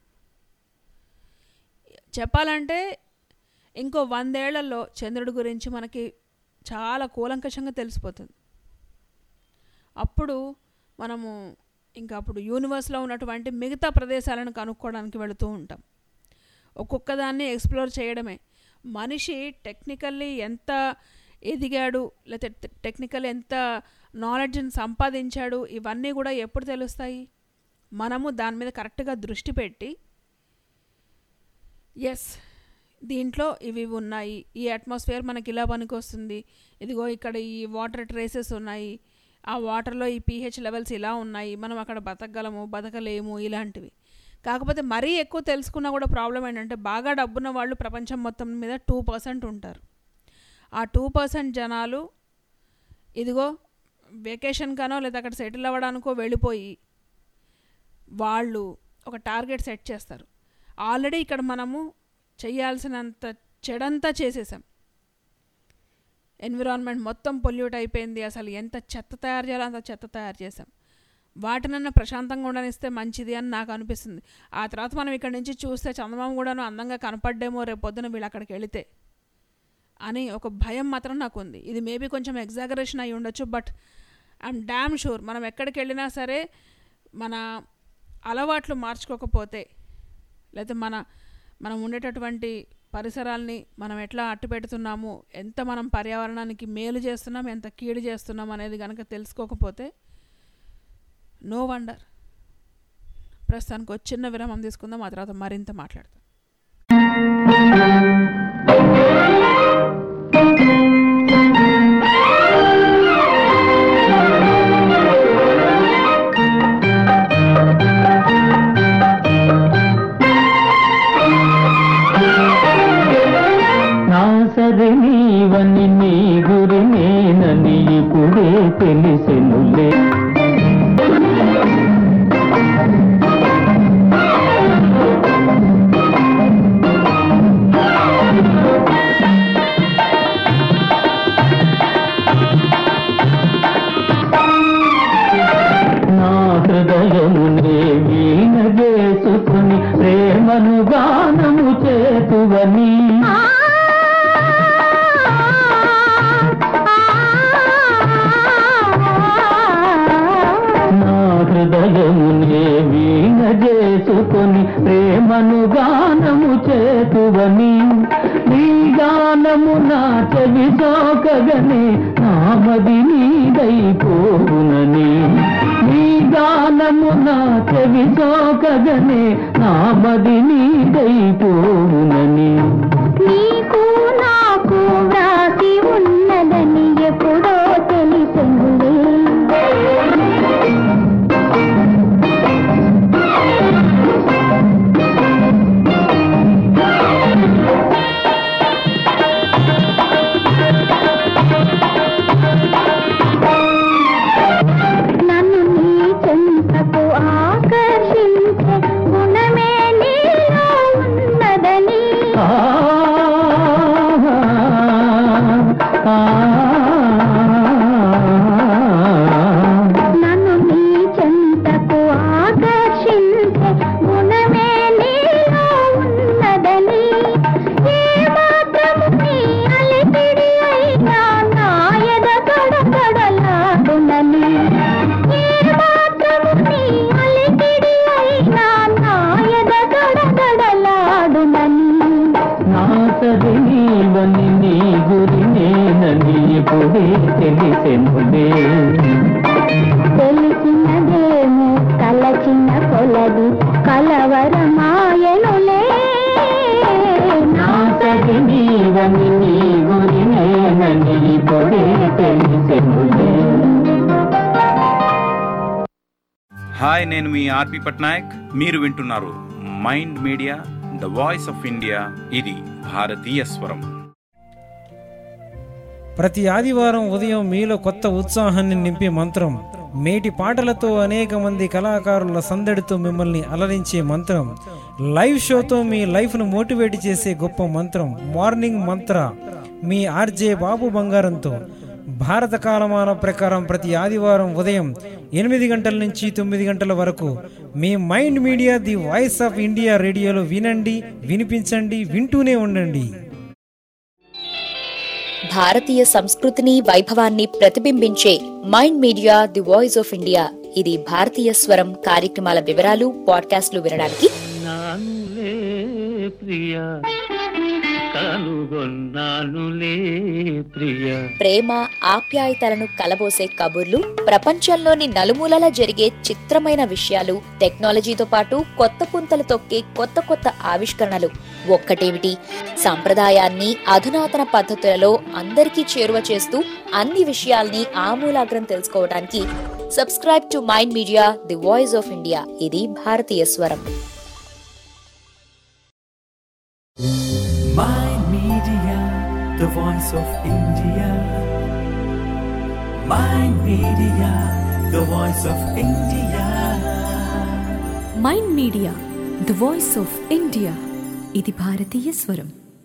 చెప్పాలంటే ఇంకో వందేళ్లలో చంద్రుడి గురించి మనకి చాలా కూలంకషంగా తెలిసిపోతుంది అప్పుడు మనము ఇంకా అప్పుడు యూనివర్స్లో ఉన్నటువంటి మిగతా ప్రదేశాలను కనుక్కోవడానికి వెళుతూ ఉంటాం ఒక్కొక్క దాన్ని ఎక్స్ప్లోర్ చేయడమే మనిషి టెక్నికల్లీ ఎంత ఎదిగాడు లేకపోతే టెక్నికల్ ఎంత నాలెడ్జ్ని సంపాదించాడు ఇవన్నీ కూడా ఎప్పుడు తెలుస్తాయి మనము దాని మీద కరెక్ట్గా దృష్టి పెట్టి ఎస్ దీంట్లో ఇవి ఇవి ఉన్నాయి ఈ అట్మాస్ఫియర్ మనకి ఇలా పనికొస్తుంది ఇదిగో ఇక్కడ ఈ వాటర్ ట్రేసెస్ ఉన్నాయి ఆ వాటర్లో ఈ పీహెచ్ లెవెల్స్ ఇలా ఉన్నాయి మనం అక్కడ బతకగలము బతకలేము ఇలాంటివి కాకపోతే మరీ ఎక్కువ తెలుసుకున్నా కూడా ప్రాబ్లం ఏంటంటే బాగా డబ్బున్న వాళ్ళు ప్రపంచం మొత్తం మీద టూ పర్సెంట్ ఉంటారు ఆ టూ పర్సెంట్ జనాలు ఇదిగో వెకేషన్కనో లేదా అక్కడ సెటిల్ అవ్వడానికో వెళ్ళిపోయి వాళ్ళు ఒక టార్గెట్ సెట్ చేస్తారు ఆల్రెడీ ఇక్కడ మనము చేయాల్సినంత చెడంతా చేసేసాం ఎన్విరాన్మెంట్ మొత్తం పొల్యూట్ అయిపోయింది అసలు ఎంత చెత్త తయారు చేయాలో అంత చెత్త తయారు చేసాం వాటినన్నా ప్రశాంతంగా ఉండనిస్తే మంచిది అని నాకు అనిపిస్తుంది ఆ తర్వాత మనం ఇక్కడ నుంచి చూస్తే చందమామ కూడాను అందంగా కనపడ్డేమో రేపు పొద్దున వీళ్ళు అక్కడికి వెళితే అని ఒక భయం మాత్రం నాకు ఉంది ఇది మేబీ కొంచెం ఎగ్జాగరేషన్ అయి ఉండొచ్చు బట్ ఐఎమ్ డ్యామ్ షూర్ మనం ఎక్కడికి వెళ్ళినా సరే మన అలవాట్లు మార్చుకోకపోతే లేకపోతే మన మనం ఉండేటటువంటి పరిసరాల్ని మనం ఎట్లా అట్టు పెడుతున్నాము ఎంత మనం పర్యావరణానికి మేలు చేస్తున్నాం ఎంత కీడు చేస్తున్నాం అనేది కనుక తెలుసుకోకపోతే నో వండర్ ప్రస్తుతానికి ఒక చిన్న విరామం తీసుకుందాం ఆ తర్వాత మరింత మాట్లాడతాం నా సరి నీవని నీ గురి నేనని ఇప్పుడే తెలిసెనులే నా హృదయమునే వీణ చేసుకుని ప్రేమను గానము చేతువని నా హృదయమునే వీణ చేసుకొని ప్రేమను గానము చేతువని నీ గానము నా చెవి సోకగనే నామది నీదైపోవునని నీ గానము నా చెవి సోకగనే నామది నీదైపోవునని నీకు నాకు వ్రాసి ఉన్నదని ఎప్పుడో తెలిసింది నన్ను నీ చెంతకు ఆకర్షించే గుణమే నీలో ఉన్నదని ఆ ఆ నన్ను నీ చెంతకు ఆకర్షించే గుణమే నీలో ఇప్పుడే తెలిసెనులే తెలిసినదేమో కలచిన కొలది కలవరమాయనులే నా సగి నీవని నీ గురి నేనని ఇప్పుడే తెలిసెనులే హాయ్ నేను మీ ఆర్పి పట్నాయక్ మీరు వింటున్నారు Mind media the voice of India ఇది భారతీయ స్వరం ప్రతి ఆదివారం ఉదయం మీలో కొత్త ఉత్సాహాన్ని నింపే మంత్రం మేటి పాటలతో అనేక మంది కళాకారుల సందడితో మిమ్మల్ని అలరించే మంత్రం లైవ్ షోతో మీ లైఫ్ను మోటివేట్ చేసే గొప్ప మంత్రం మార్నింగ్ మంత్ర మీ ఆర్జే బాబు బంగారంతో భారత కాలమాన ప్రకారం ప్రతి ఆదివారం ఉదయం ఎనిమిది గంటల నుంచి తొమ్మిది గంటల వరకు మీ Mind media the voice of India రేడియోలో వినండి వినిపించండి వింటూనే ఉండండి భారతీయ సంస్కృతిని వైభవాన్ని ప్రతిబింబించే Mind media the voice of India ఇది భారతీయ స్వరం కార్యక్రమాల వివరాలు పాడ్కాస్ట్లు వినడానికి నానులే ప్రియ కనుగొన్నానులే ప్రియ ప్రేమ ఆప్యాయతలను కలబోసే కబుర్లు ప్రపంచంలోని నలుమూలలా జరిగే చిత్రమైన విషయాలు టెక్నాలజీతో పాటు కొత్త పుంతలు తొక్కే కొత్త కొత్త ఆవిష్కరణలు ఒక్కటేమిటి సంప్రదాయాన్ని అధునాతన పద్ధతులలో అందరికీ చేరువ చేస్తూ అన్ని విషయాల్ని ఆమూలాగ్రం తెలుసుకోవడానికి subscribe to mind media the voice of India ఇది భారతీయ స్వరం Mind Media, the voice of India. Mind Media, the voice of India. Mind media the voice of India ఇది భారతీయ స్వరం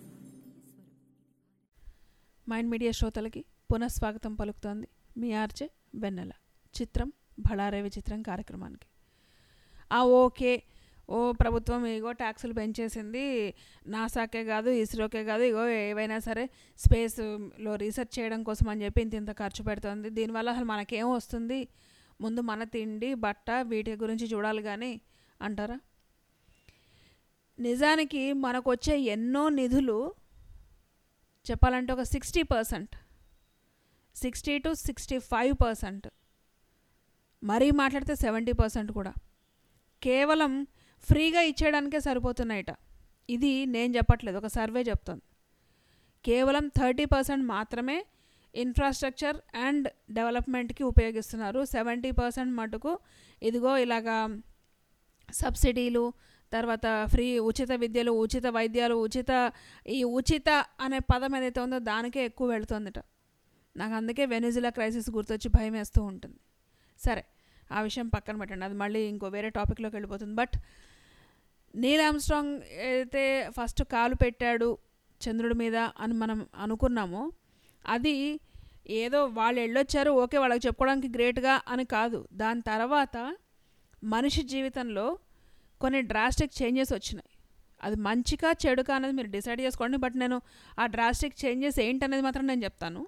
మైండ్ మీడియా శ్రోతలకి పునఃస్వాగతం పలుకుతోంది మీ ఆర్జే వెన్నెల చిత్రం భళారే విచిత్రం కార్యక్రమానికి ఆ ఓకే ఓ ప్రభుత్వం ఇగో ట్యాక్సులు పెంచేసింది నాసాకే కాదు ఇస్రోకే కాదు ఇగో ఏవైనా సరే స్పేస్లో రీసెర్చ్ చేయడం కోసం అని చెప్పి ఇంత ఇంత ఖర్చు పెడుతుంది దీనివల్ల అసలు మనకేం వస్తుంది ముందు మన తిండి బట్ట వీటి గురించి చూడాలి కానీ అంటారా నిజానికి మనకు వచ్చే ఎన్నో నిధులు చెప్పాలంటే ఒక sixty percent sixty to sixty five percent మరీ మాట్లాడితే సెవెంటీ పర్సెంట్ కూడా కేవలం ఫ్రీగా ఇచ్చేయడానికే సరిపోతున్నాయట ఇది నేను చెప్పట్లేదు ఒక సర్వే చెప్తుంది కేవలం థర్టీ పర్సెంట్ మాత్రమే ఇన్ఫ్రాస్ట్రక్చర్ అండ్ డెవలప్మెంట్కి ఉపయోగిస్తున్నారు సెవెంటీ పర్సెంట్ మటుకు ఇదిగో ఇలాగా సబ్సిడీలు తర్వాత ఫ్రీ ఉచిత విద్యలు ఉచిత వైద్యాలు ఉచిత ఈ ఉచిత అనే పదం ఏదైతే ఉందో దానికే ఎక్కువ వెళుతుందట నాకు అందుకే వెనిజులా క్రైసిస్ గుర్తొచ్చి భయం వేస్తూ ఉంటుంది సరే ఆ విషయం పక్కన పెట్టండి అది మళ్ళీ ఇంకో వేరే టాపిక్లోకి వెళ్ళిపోతుంది బట్ నీల్ ఆమ్స్ట్రాంగ్ అయితే ఫస్ట్ కాలు పెట్టాడు చంద్రుడి మీద అని మనం అనుకున్నామో అది ఏదో వాళ్ళు వెళ్ళొచ్చారు ఓకే వాళ్ళకి చెప్పుకోవడానికి గ్రేట్గా అని కాదు దాని తర్వాత మనిషి జీవితంలో కొన్ని డ్రాస్టిక్ చేంజెస్ వచ్చినాయి అది మంచిగా చెడుకా అనేది మీరు డిసైడ్ చేసుకోండి బట్ నేను ఆ డ్రాస్టిక్ చేంజెస్ ఏంటనేది మాత్రం నేను చెప్తాను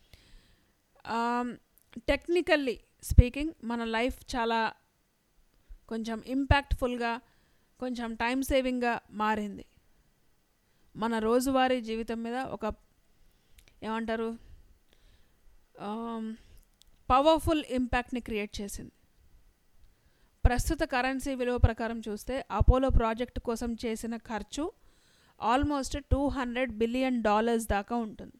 టెక్నికల్లీ స్పీకింగ్ మన లైఫ్ చాలా కొంచెం ఇంపాక్ట్ఫుల్గా కొంచెం టైం సేవింగ్గా మారింది మన రోజువారీ జీవితం మీద ఒక ఏమంటారు పవర్ఫుల్ ఇంపాక్ట్ని క్రియేట్ చేసింది ప్రస్తుత కరెన్సీ విలువ ప్రకారం చూస్తే అపోలో ప్రాజెక్ట్ కోసం చేసిన ఖర్చు almost two hundred billion dollars దాకా ఉంటుంది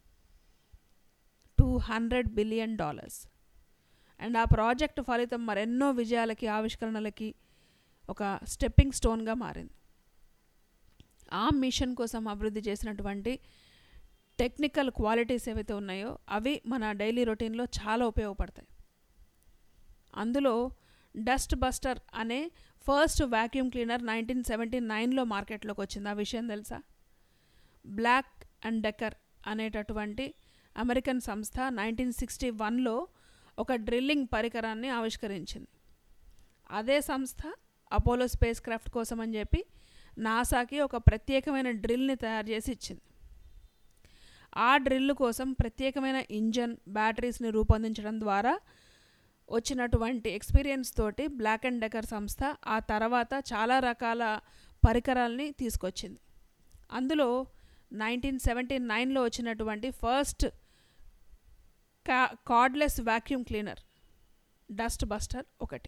two hundred billion dollars and ఆ ప్రాజెక్ట్ ఫలితం మరెన్నో విజయాలకి ఆవిష్కరణలకి ఒక స్టెప్పింగ్ స్టోన్గా మారింది ఆ మిషన్ కోసం అభివృద్ధి చేసినటువంటి టెక్నికల్ క్వాలిటీస్ ఏవైతే ఉన్నాయో అవి మన డైలీ రొటీన్లో చాలా ఉపయోగపడతాయి అందులో డస్ట్ బస్టర్ అనే first vacuum cleaner nineteen seventy నైన్లో మార్కెట్లోకి వచ్చింది ఆ విషయం తెలుసా బ్లాక్ అండ్ డెక్కర్ అనేటటువంటి అమెరికన్ సంస్థ నైన్టీన్ సిక్స్టీ వన్లో ఒక డ్రిల్లింగ్ పరికరాన్ని ఆవిష్కరించింది అదే సంస్థ అపోలో స్పేస్ క్రాఫ్ట్ కోసం అని చెప్పి నాసాకి ఒక ప్రత్యేకమైన డ్రిల్ని తయారు చేసి ఇచ్చింది ఆ డ్రిల్ కోసం ప్రత్యేకమైన ఇంజన్ బ్యాటరీస్ని రూపొందించడం ద్వారా వచ్చినటువంటి ఎక్స్పీరియన్స్ తోటి బ్లాక్ అండ్ డెకర్ సంస్థ ఆ తర్వాత చాలా రకాల పరికరాల్ని తీసుకొచ్చింది అందులో నైన్టీన్ సెవెంటీ నైన్లో వచ్చినటువంటి ఫస్ట్ కా cordless vacuum cleaner Dust Buster ఒకటి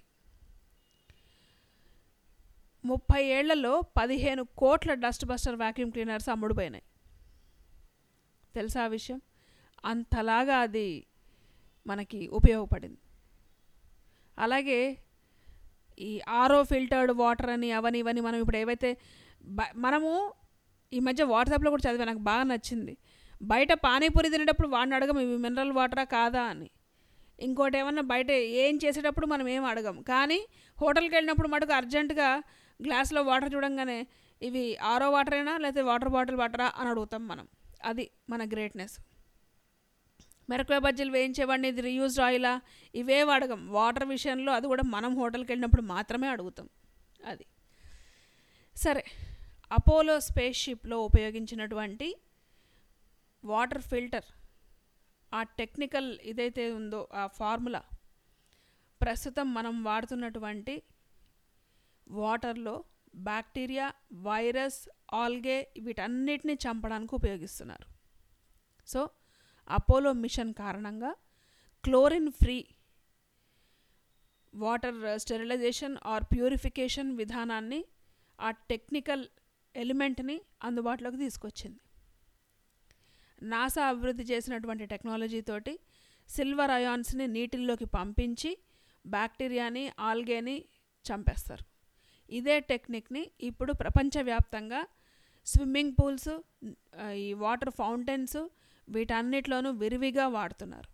ముప్పై ఏళ్లలో పదిహేను కోట్ల డస్ట్ బస్టర్ వ్యాక్యూమ్ క్లీనర్స్ అమ్ముడుపోయినాయి తెలుసా ఆ విషయం అంతలాగా అది మనకి ఉపయోగపడింది అలాగే ఈ ఆరో ఫిల్టర్డ్ వాటర్ అని అవని ఇవని మనం ఇప్పుడు ఏవైతే బ మనము ఈ మధ్య వాట్సాప్లో కూడా చదివా నాకు బాగా నచ్చింది బయట పానీపూరి తినేటప్పుడు వాడిని అడగం ఇవి మినరల్ వాటరా కాదా అని ఇంకోటి ఏమన్నా బయట ఏం చేసేటప్పుడు మనం ఏం అడగం కానీ హోటల్కి వెళ్ళినప్పుడు మటుకు అర్జెంటుగా గ్లాస్లో వాటర్ చూడంగానే ఇవి ఆరో వాటరేనా లేకపోతే వాటర్ బాటిల్ వాటరా అని అడుగుతాం మనం అది మన గ్రేట్నెస్ మిరపకాయ బజ్జీలు వేయించేవాడిని ఇది రీయూజ్డ్ ఆయిలా ఇవే అడగం వాటర్ విషయంలో అది కూడా మనం హోటల్కి వెళ్ళినప్పుడు మాత్రమే అడుగుతాం అది సరే అపోలో స్పేస్ షిప్లో ఉపయోగించినటువంటి వాటర్ ఫిల్టర్ ఆ టెక్నికల్ ఇదైతే ఉందో ఆ ఫార్ములా ప్రస్తుతం మనం వాడుతున్నటువంటి వాటర్లో బ్యాక్టీరియా వైరస్ ఆల్గే వీటన్నిటిని చంపడానికి ఉపయోగిస్తున్నారు సో అపోలో మిషన్ కారణంగా chlorine free water sterilisation or purification విధానాన్ని ఆ టెక్నికల్ ఎలిమెంట్ని అందుబాటులోకి తీసుకొచ్చింది నాసా అభివృద్ధి చేసినటువంటి టెక్నాలజీ తోటి సిల్వర్ అయాన్స్ని నీటిల్లోకి పంపించి బ్యాక్టీరియాని ఆల్గేని చంపేస్తారు ఇదే టెక్నిక్ని ఇప్పుడు ప్రపంచవ్యాప్తంగా స్విమ్మింగ్ పూల్స్ ఈ వాటర్ ఫౌంటైన్స్ వీటన్నిటిలోనూ విరివిగా వాడుతున్నారు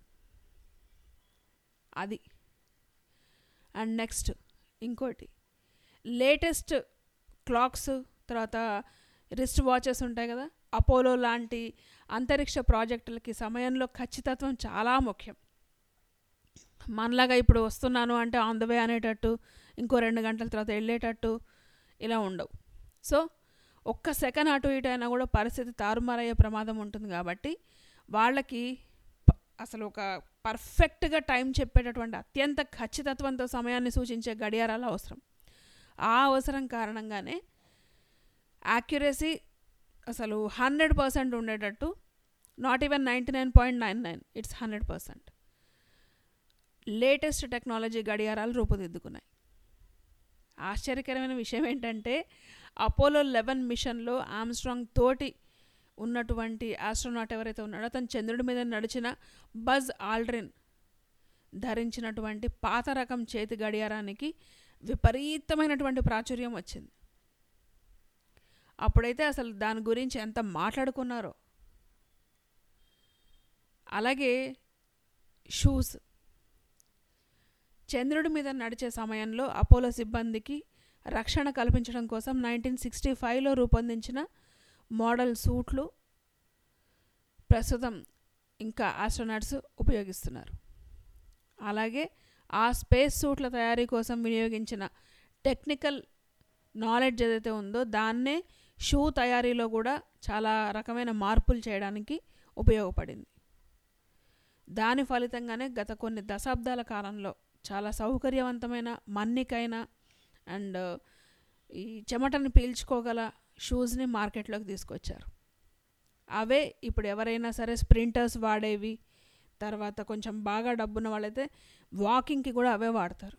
అది అండ్ నెక్స్ట్ ఇంకోటి లేటెస్ట్ క్లాక్స్ తర్వాత రిస్ట్ వాచెస్ ఉంటాయి కదా అపోలో లాంటి అంతరిక్ష ప్రాజెక్టులకి సమయంలో ఖచ్చితత్వం చాలా ముఖ్యం మనలాగా ఇప్పుడు వస్తున్నాను అంటే ఆన్ ద వే అనేటట్టు ఇంకో రెండు గంటల తర్వాత వెళ్ళేటట్టు ఇలా ఉండవు సో ఒక్క సెకండ్ అటు ఇటు అయినా కూడా పరిస్థితి తారుమారయ్యే ప్రమాదం ఉంటుంది కాబట్టి వాళ్ళకి అసలు ఒక పర్ఫెక్ట్గా టైం చెప్పేటటువంటి అత్యంత ఖచ్చితత్వంతో సమయాన్ని సూచించే గడియారాలు అవసరం ఆ అవసరం కారణంగానే యాక్యురసీ అసలు హండ్రెడ్ పర్సెంట్ ఉండేటట్టు not even ninety nine point nine nine it's hundred percent latest technology గడియారాలు రూపుదిద్దుకున్నాయి ఆశ్చర్యకరమైన విషయం ఏంటంటే అపోలో లెవెన్ మిషన్లో ఆమ్స్ట్రాంగ్ తోటి ఉన్నటువంటి ఆస్ట్రోనాట్ ఎవరైతే ఉన్నాడో అతను చంద్రుడి మీద నడిచిన బజ్ ఆల్డ్రిన్ ధరించినటువంటి పాత రకం చేతి గడియారానికి విపరీతమైనటువంటి ప్రాచుర్యం వచ్చింది అప్పుడైతే అసలు దాని గురించి ఎంత మాట్లాడుకున్నారో అలాగే షూస్ చంద్రుడి మీద నడిచే సమయంలో అపోలో సిబ్బందికి రక్షణ కల్పించడం కోసం నైన్టీన్ సిక్స్టీ ఫైవ్లో రూపొందించిన మోడల్ సూట్లు ప్రస్తుతం ఇంకా ఆస్ట్రోనాట్స్ ఉపయోగిస్తున్నారు అలాగే ఆ స్పేస్ సూట్ల తయారీ కోసం వినియోగించిన టెక్నికల్ నాలెడ్జ్ ఏదైతే ఉందో దాన్నే షూ తయారీలో కూడా చాలా రకమైన మార్పులు చేయడానికి ఉపయోగపడింది దాని ఫలితంగానే గత కొన్ని దశాబ్దాల కాలంలో చాలా సౌకర్యవంతమైన మన్నికైన అండ్ ఈ చెమటని పీల్చుకోగల షూస్ని మార్కెట్లోకి తీసుకొచ్చారు అవే ఇప్పుడు ఎవరైనా సరే స్ప్రింటర్స్ వాడేవి తర్వాత కొంచెం బాగా డబ్బున్న వాళ్ళైతే వాకింగ్కి కూడా అవే వాడతారు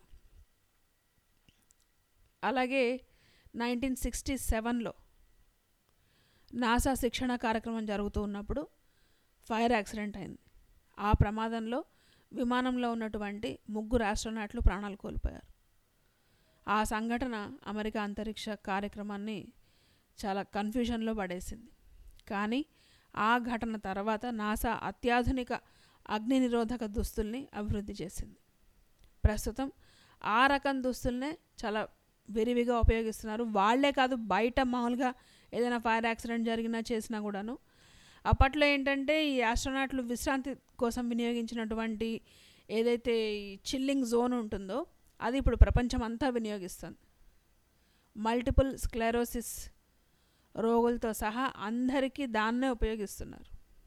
అలాగే నైన్టీన్ సిక్స్టీ సెవెన్లో నాసా శిక్షణ కార్యక్రమం జరుగుతూ ఉన్నప్పుడు ఫైర్ యాక్సిడెంట్ అయింది ఆ ప్రమాదంలో విమానంలో ఉన్నటువంటి ముగ్గురు ఆస్ట్రోనాట్లు ప్రాణాలు కోల్పోయారు ఆ సంఘటన అమెరికా అంతరిక్ష కార్యక్రమాన్ని చాలా కన్ఫ్యూజన్లో పడేసింది కానీ ఆ ఘటన తర్వాత నాసా అత్యాధునిక అగ్ని నిరోధక దుస్తుల్ని అభివృద్ధి చేసింది ప్రస్తుతం ఆ రకం దుస్తుల్నే చాలా విరివిగా ఉపయోగిస్తున్నారు వాళ్లే కాదు బయట మామూలుగా ఏదైనా ఫైర్ యాక్సిడెంట్ జరిగినా చేసినా కూడాను అప్పట్లో ఏంటంటే ఈ ఆస్ట్రోనాట్లు విశ్రాంతి కోసం వినియోగించినటువంటి ఏదైతే ఈ చిల్లింగ్ జోన్ ఉంటుందో అది ఇప్పుడు ప్రపంచం అంతా వినియోగిస్తుంది మల్టిపుల్ స్క్లెరోసిస్ రోగులతో సహా అందరికీ దాన్నే ఉపయోగిస్తున్నారు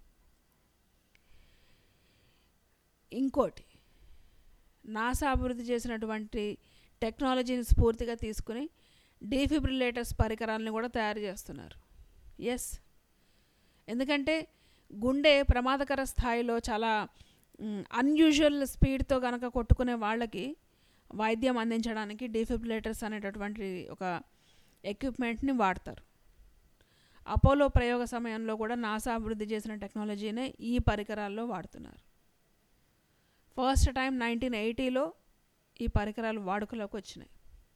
ఇంకోటి నాసా అభివృద్ధి చేసినటువంటి టెక్నాలజీని స్ఫూర్తిగా తీసుకుని డీఫిబ్రిలేటర్స్ పరికరాలను కూడా తయారు చేస్తున్నారు ఎస్ ఎందుకంటే గుండె ప్రమాదకర స్థాయిలో చాలా అన్యూజువల్ స్పీడ్తో కనుక కొట్టుకునే వాళ్ళకి వైద్యం అందించడానికి డిఫిబ్రిలేటర్స్ అనేటటువంటి ఒక ఎక్విప్మెంట్ని వాడతారు అపోలో ప్రయోగ సమయంలో కూడా నాసా అభివృద్ధి చేసిన టెక్నాలజీనే ఈ పరికరాల్లో వాడుతున్నారు ఫస్ట్ టైం నైన్టీన్ ఎయిటీలో ఈ పరికరాలు వాడుకలోకి వచ్చినాయి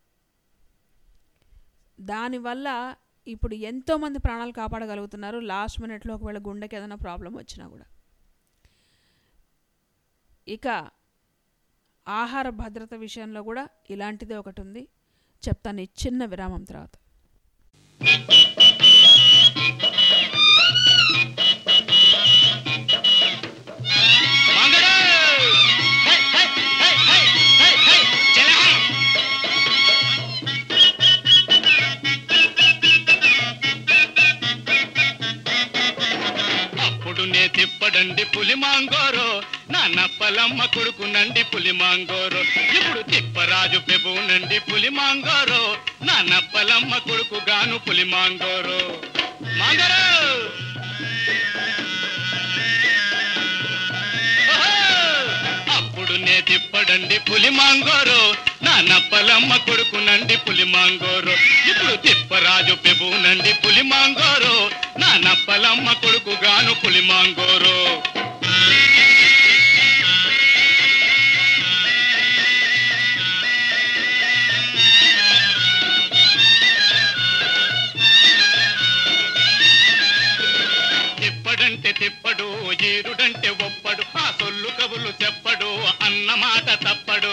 దానివల్ల ఇప్పుడు ఎంతోమంది ప్రాణాలు కాపాడగలుగుతున్నారు లాస్ట్ మినిట్లో ఒకవేళ గుండెకి ఏదైనా ప్రాబ్లం వచ్చినా కూడా ఇక ఆహార భద్రత విషయంలో కూడా ఇలాంటిదే ఒకటి ఉంది చెప్తాను ఈ చిన్న విరామం తర్వాత అప్పుడు నే తిప్పడండి పులి మాంగోరో నా నప్పలమ్మ కొడుకునండి పులి మాంగోరో ఇప్పుడు తిప్పరాజు పెబునండి పులి మాంగోరో నా నప్పలమ్మ కొడుకు గాను పులి మాంగోరో మాంగోరో ఓహో! అప్పుడు నే తిప్పడండి పులి మాంగోరో నా నప్పలమ్మ కొడుకునండి పులి మాంగోరో ఇప్పుడు తిప్పరాజు పెబునండి పులి మాంగోరో నా నప్పలమ్మ కొడుకు గాను పులి మాంగోరో తిప్పడంటే తిప్పడు ఈరుడంటే ఒప్పడు ఆ సొల్లు కబులు చెప్పడు అన్న మాట తప్పడు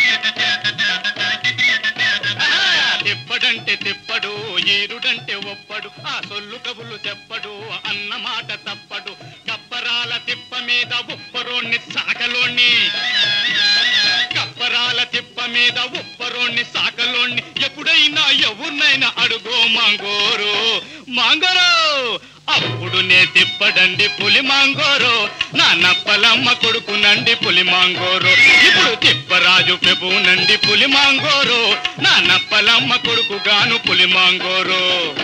ఆహా! తిప్పడంటే తిప్పడు ఈరుడంటే ఒప్పడు ఆ సొల్లు కబులు చెప్పడు అన్న మాట తప్పడు కప్పరాల తిప్ప మీద ఉప్పరోణ్ణి సాకలోణ్ణి కప్పరాల తిప్ప మీద ఉప్పరోణ్ణి సాకలోణ్ణి ఎప్పుడైనా ఎవరినైనా అడుగో మాంగోరు మాంగోరు అప్పుడు నే తిప్పడండి పులి మాంగోరో నా నప్పలమ్మ కొడుకునండి పులి మాంగోరో ఇప్పుడు తిప్పరాజు పెబునండి పులి మాంగోరో నా నప్పలమ్మ కొడుకు గాను పులి మాంగోరో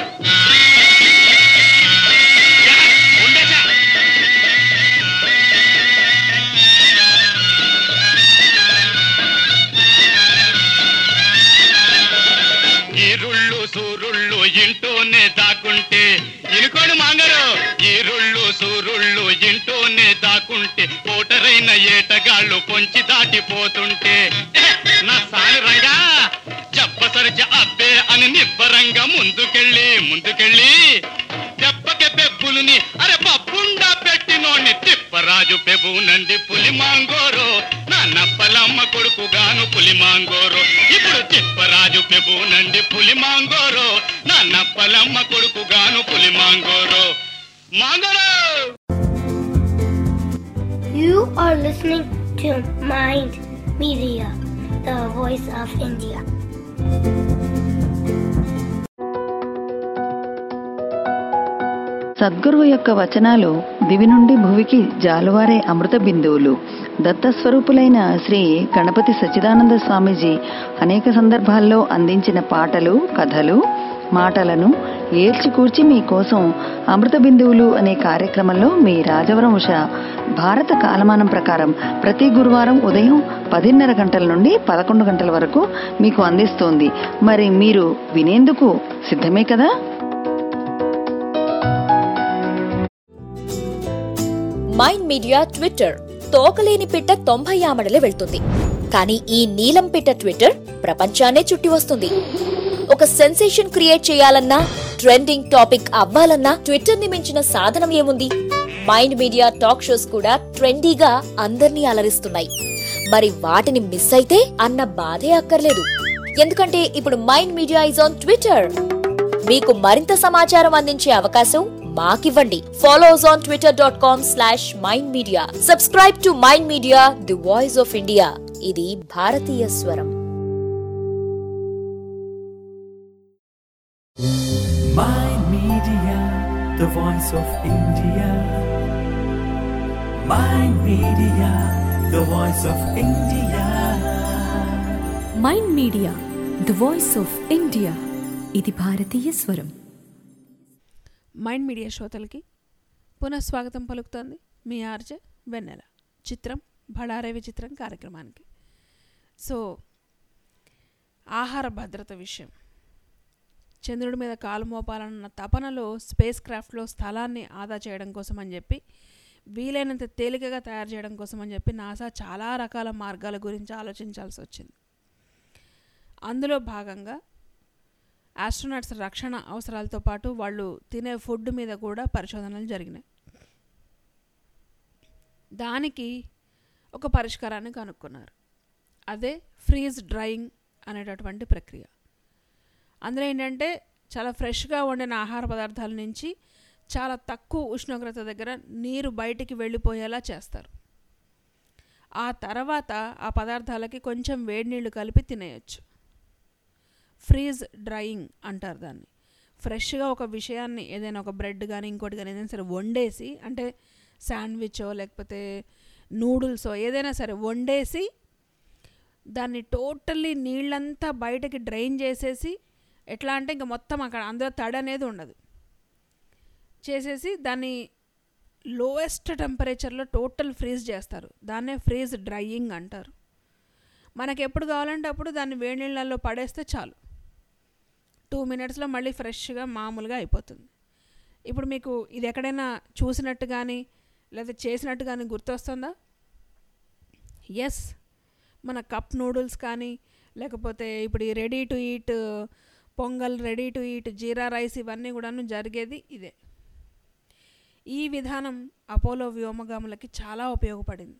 ఈరుళ్ళు సూరుళ్ళు ఇంటూనే దాకుంటే ఇనుకోడు మాంగరు ఈరుళ్ళు సూరుళ్ళు ఇంటూనే దాకుంటే ఓటరైన ఏటగాళ్ళు పొంచి దాటిపోతుంటే "ఎహె, నా సాని రంగా చెప్పసరిచ అబ్బే అని నిబ్బరంగా ముందుకెళ్ళి ముందుకెళ్ళి దెబ్బకి పెబ్బులుని అరే పప్పుండా పెట్టినోని తిప్పరాజు పెబునండి పులి మాంగోరో నా నప్పలమ్మ కొడుకు గాను పులి మాంగోరో ఇప్పుడు తిప్పరాజు పెబునండి పులి మాంగోరో నా నప్పలమ్మ కొడుకు గాను పులి మాంగోరో మాంగోరో You are listening to Mind Media, the voice of India. సద్గురువు యొక్క వచనాలు దివి నుండి భువికి జాలువారే అమృత బిందువులు దత్తస్వరూపులైన శ్రీ గణపతి సచ్చిదానంద స్వామీజీ అనేక సందర్భాల్లో అందించిన పాటలు కథలు మాటలను ఏల్చికూర్చి మీకోసం అమృత బిందువులు అనే కార్యక్రమంలో మీ రాజవరం ఉష భారత కాలమానం ప్రకారం ప్రతి గురువారం ఉదయం పదిన్నర గంటల నుండి పదకొండు గంటల వరకు మీకు అందిస్తోంది మరి మీరు వినేందుకు సిద్ధమే కదా మైండ్ మీడియా ట్విట్టర్ తోకలేని పిట్ట తొంభై ఆమడలే వెళ్తుంది కానీ ఈ నీలం పిట్ట ట్విట్టర్ ప్రపంచాన్నే చుట్టి వస్తుంది ఒక సెన్సేషన్ క్రియేట్ చేయాలన్నా ట్రెండింగ్ టాపిక్ అవ్వాలన్నా ట్విట్టర్ ని మించిన సాధనం ఏముంది మైండ్ మీడియా టాక్ షోస్ కూడా ట్రెండీగా అందర్నీ అలరిస్తున్నాయి మరి వాటిని మిస్ అయితే అన్న బాధే అక్కర్లేదు ఎందుకంటే ఇప్పుడు mind media is on Twitter మీకు మరింత సమాచారం అందించే అవకాశం మాకివ్వండి follow us on Twitter dot com slash mind media subscribe to mind media the voice of India ఇది భారతీయ స్వరం Mind Media, the voice of India. Mind Media, the voice of India. Mind media the voice of India ఇది భారతీయ స్వరం Mind media శ్రోతలకి పునఃస్వాగతం పలుకుతోంది మీ RJ వెన్నెల చిత్రం బళారే విచిత్రం కార్యక్రమానికి సో ఆహార భద్రత విషయం చంద్రుడి మీద కాలు మోపాలన్న తపనలో స్పేస్ క్రాఫ్ట్లో స్థలాన్ని ఆదా చేయడం కోసం అని చెప్పి వీలైనంత తేలికగా తయారు చేయడం కోసం అని చెప్పి నాసా చాలా రకాల మార్గాల గురించి ఆలోచించాల్సి వచ్చింది అందులో భాగంగా ఆస్ట్రోనాట్స్ రక్షణ అవసరాలతో పాటు వాళ్ళు తినే ఫుడ్ మీద కూడా పరిశోధనలు జరిగినాయి దానికి ఒక పరిష్కారాన్ని కనుక్కున్నారు అదే ఫ్రీజ్ డ్రైయింగ్ అనేటటువంటి ప్రక్రియ అందులో ఏంటంటే చాలా ఫ్రెష్గా వండిన ఆహార పదార్థాల నుంచి చాలా తక్కువ ఉష్ణోగ్రత దగ్గర నీరు బయటికి వెళ్ళిపోయేలా చేస్తారు ఆ తర్వాత ఆ పదార్థాలకి కొంచెం వేడి నీళ్లు కలిపి తినేయచ్చు ఫ్రీజ్ డ్రైయింగ్ అంటారు దాన్ని ఫ్రెష్గా ఒక విషయాన్ని ఏదైనా ఒక బ్రెడ్ కానీ ఇంకోటి కానీ ఏదైనా సరే వండేసి అంటే శాండ్విచో లేకపోతే నూడిల్సో ఏదైనా సరే వండేసి దాన్ని టోటల్లీ నీళ్ళంతా బయటకి డ్రైన్ చేసేసి ఎట్లా అంటే ఇంకా మొత్తం అక్కడ అందులో తడి అనేది ఉండదు చేసేసి దాన్ని లోయెస్ట్ టెంపరేచర్లో టోటల్ ఫ్రీజ్ చేస్తారు దాన్నే ఫ్రీజ్ డ్రైయింగ్ అంటారు మనకి ఎప్పుడు కావాలంటే అప్పుడు దాన్ని వేడి నీళ్ళల్లో పడేస్తే చాలు టూ మినిట్స్లో మళ్ళీ ఫ్రెష్గా మామూలుగా అయిపోతుంది ఇప్పుడు మీకు ఇది ఎక్కడైనా చూసినట్టు కానీ లేదా చేసినట్టు కానీ గుర్తొస్తుందా ఎస్ మన కప్ నూడిల్స్ కానీ లేకపోతే ఇప్పుడు ఈ ready to eat pongal ready to eat jeera rice ఇవన్నీ కూడాను జరిగేది ఇదే ఈ విధానం అపోలో వ్యోమగాములకి చాలా ఉపయోగపడింది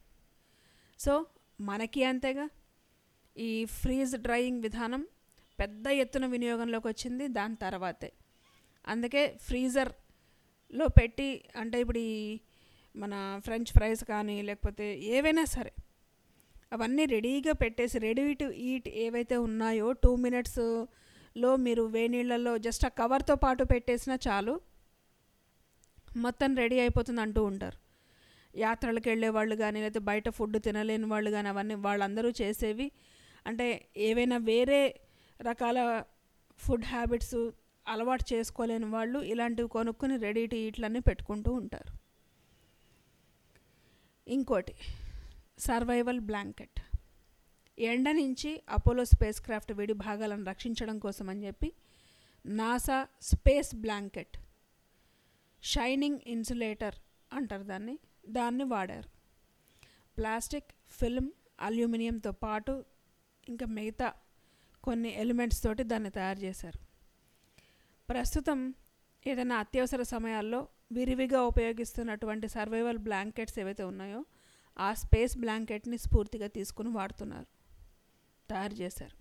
సో మనకి అంతేగా ఈ ఫ్రీజ్ డ్రైయింగ్ విధానం పెద్ద ఎత్తున వినియోగంలోకి వచ్చింది దాని తర్వాతే అందుకే ఫ్రీజర్లో పెట్టి అంటే ఇప్పుడు ఈ మన ఫ్రెంచ్ ఫ్రైస్ కానీ లేకపోతే ఏవైనా సరే అవన్నీ రెడీగా పెట్టేసి రెడీ టు ఈట్ ఏవైతే ఉన్నాయో టూ మినిట్స్లో మీరు వేనీళ్ళల్లో జస్ట్ ఆ కవర్తో పాటు పెట్టేసినా చాలు మొత్తం రెడీ అయిపోతుంది అంటూ ఉంటారు యాత్రలకు వెళ్ళే వాళ్ళు కానీ లేకపోతే బయట ఫుడ్ తినలేని వాళ్ళు కానీ అవన్నీ వాళ్ళందరూ చేసేవి అంటే ఏవైనా వేరే రకాల ఫుడ్ హ్యాబిట్స్ అలవాటు చేసుకోలేని వాళ్ళు ఇలాంటివి కొనుక్కొని రెడీ టు ఈట్లన్నీ పెట్టుకుంటూ ఉంటారు ఇంకోటి సర్వైవల్ బ్లాంకెట్ ఎండ నుంచి అపోలో స్పేస్ క్రాఫ్ట్ విడి భాగాలను రక్షించడం కోసం అని చెప్పి NASA space blanket shining insulator అంటారు దాన్ని దాన్ని వాడారు ప్లాస్టిక్ ఫిల్మ్ అల్యూమినియంతో పాటు ఇంకా మిగతా కొన్ని ఎలిమెంట్స్ తోటి దాన్ని తయారు చేశారు ప్రస్తుతం ఏదైనా అత్యవసర సమయాల్లో విరివిగా ఉపయోగిస్తున్నటువంటి సర్వైవల్ బ్లాంకెట్స్ ఏవైతే ఉన్నాయో ఆ స్పేస్ బ్లాంకెట్ని స్ఫూర్తిగా తీసుకుని వాడుతున్నారు తయారు చేశారు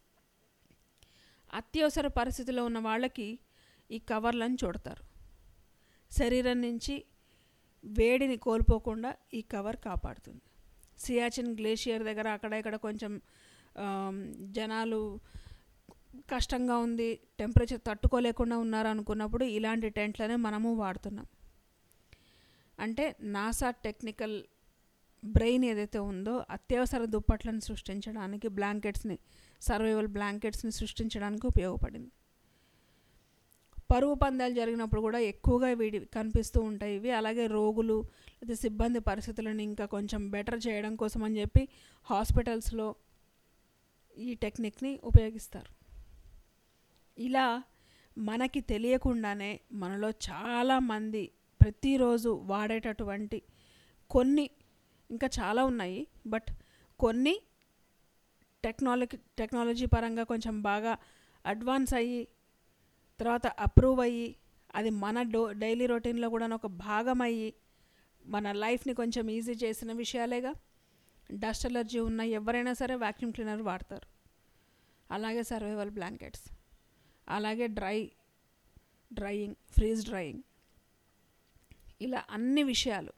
అత్యవసర పరిస్థితిలో ఉన్న వాళ్ళకి ఈ కవర్లను చూడతారు శరీరం నుంచి వేడిని కోల్పోకుండా ఈ కవర్ కాపాడుతుంది సియాచిన్ గ్లేషియర్ దగ్గర అక్కడ ఇక్కడ కొంచెం జనాలు కష్టంగా ఉంది టెంపరేచర్ తట్టుకోలేకుండా ఉన్నారు అనుకున్నప్పుడు ఇలాంటి టెంట్లనే మనము వాడుతున్నాం అంటే నాసా టెక్నికల్ బ్రెయిన్ ఏదైతే ఉందో అత్యవసర దుప్పట్లను సృష్టించడానికి బ్లాంకెట్స్ని సర్వైవల్ బ్లాంకెట్స్ని సృష్టించడానికి ఉపయోగపడింది పరువు పందాలు జరిగినప్పుడు కూడా ఎక్కువగా వీడి కనిపిస్తూ ఉంటాయి ఇవి అలాగే రోగులు లేదా సిబ్బంది పరిస్థితులను ఇంకా కొంచెం బెటర్ చేయడం కోసం అని చెప్పి హాస్పిటల్స్లో ఈ టెక్నిక్ని ఉపయోగిస్తారు ఇలా మనకి తెలియకుండానే మనలో చాలామంది ప్రతిరోజు వాడేటటువంటి కొన్ని ఇంకా చాలా ఉన్నాయి బట్ కొన్ని టెక్నాలజీ టెక్నాలజీ పరంగా కొంచెం బాగా అడ్వాన్స్ అయ్యి తర్వాత అప్రూవ్ అయ్యి అది మన డో డైలీ రొటీన్లో కూడా ఒక భాగం అయ్యి మన లైఫ్ని కొంచెం ఈజీ చేసిన విషయాలేగా డస్ట్ అలర్జీ ఉన్న ఎవరైనా సరే వ్యాక్యూమ్ క్లీనర్ వాడతారు అలాగే సర్వైవల్ బ్లాంకెట్స్ అలాగే డ్రై డ్రైయింగ్ ఫ్రీజ్ డ్రైయింగ్ ఇలా అన్ని విషయాలు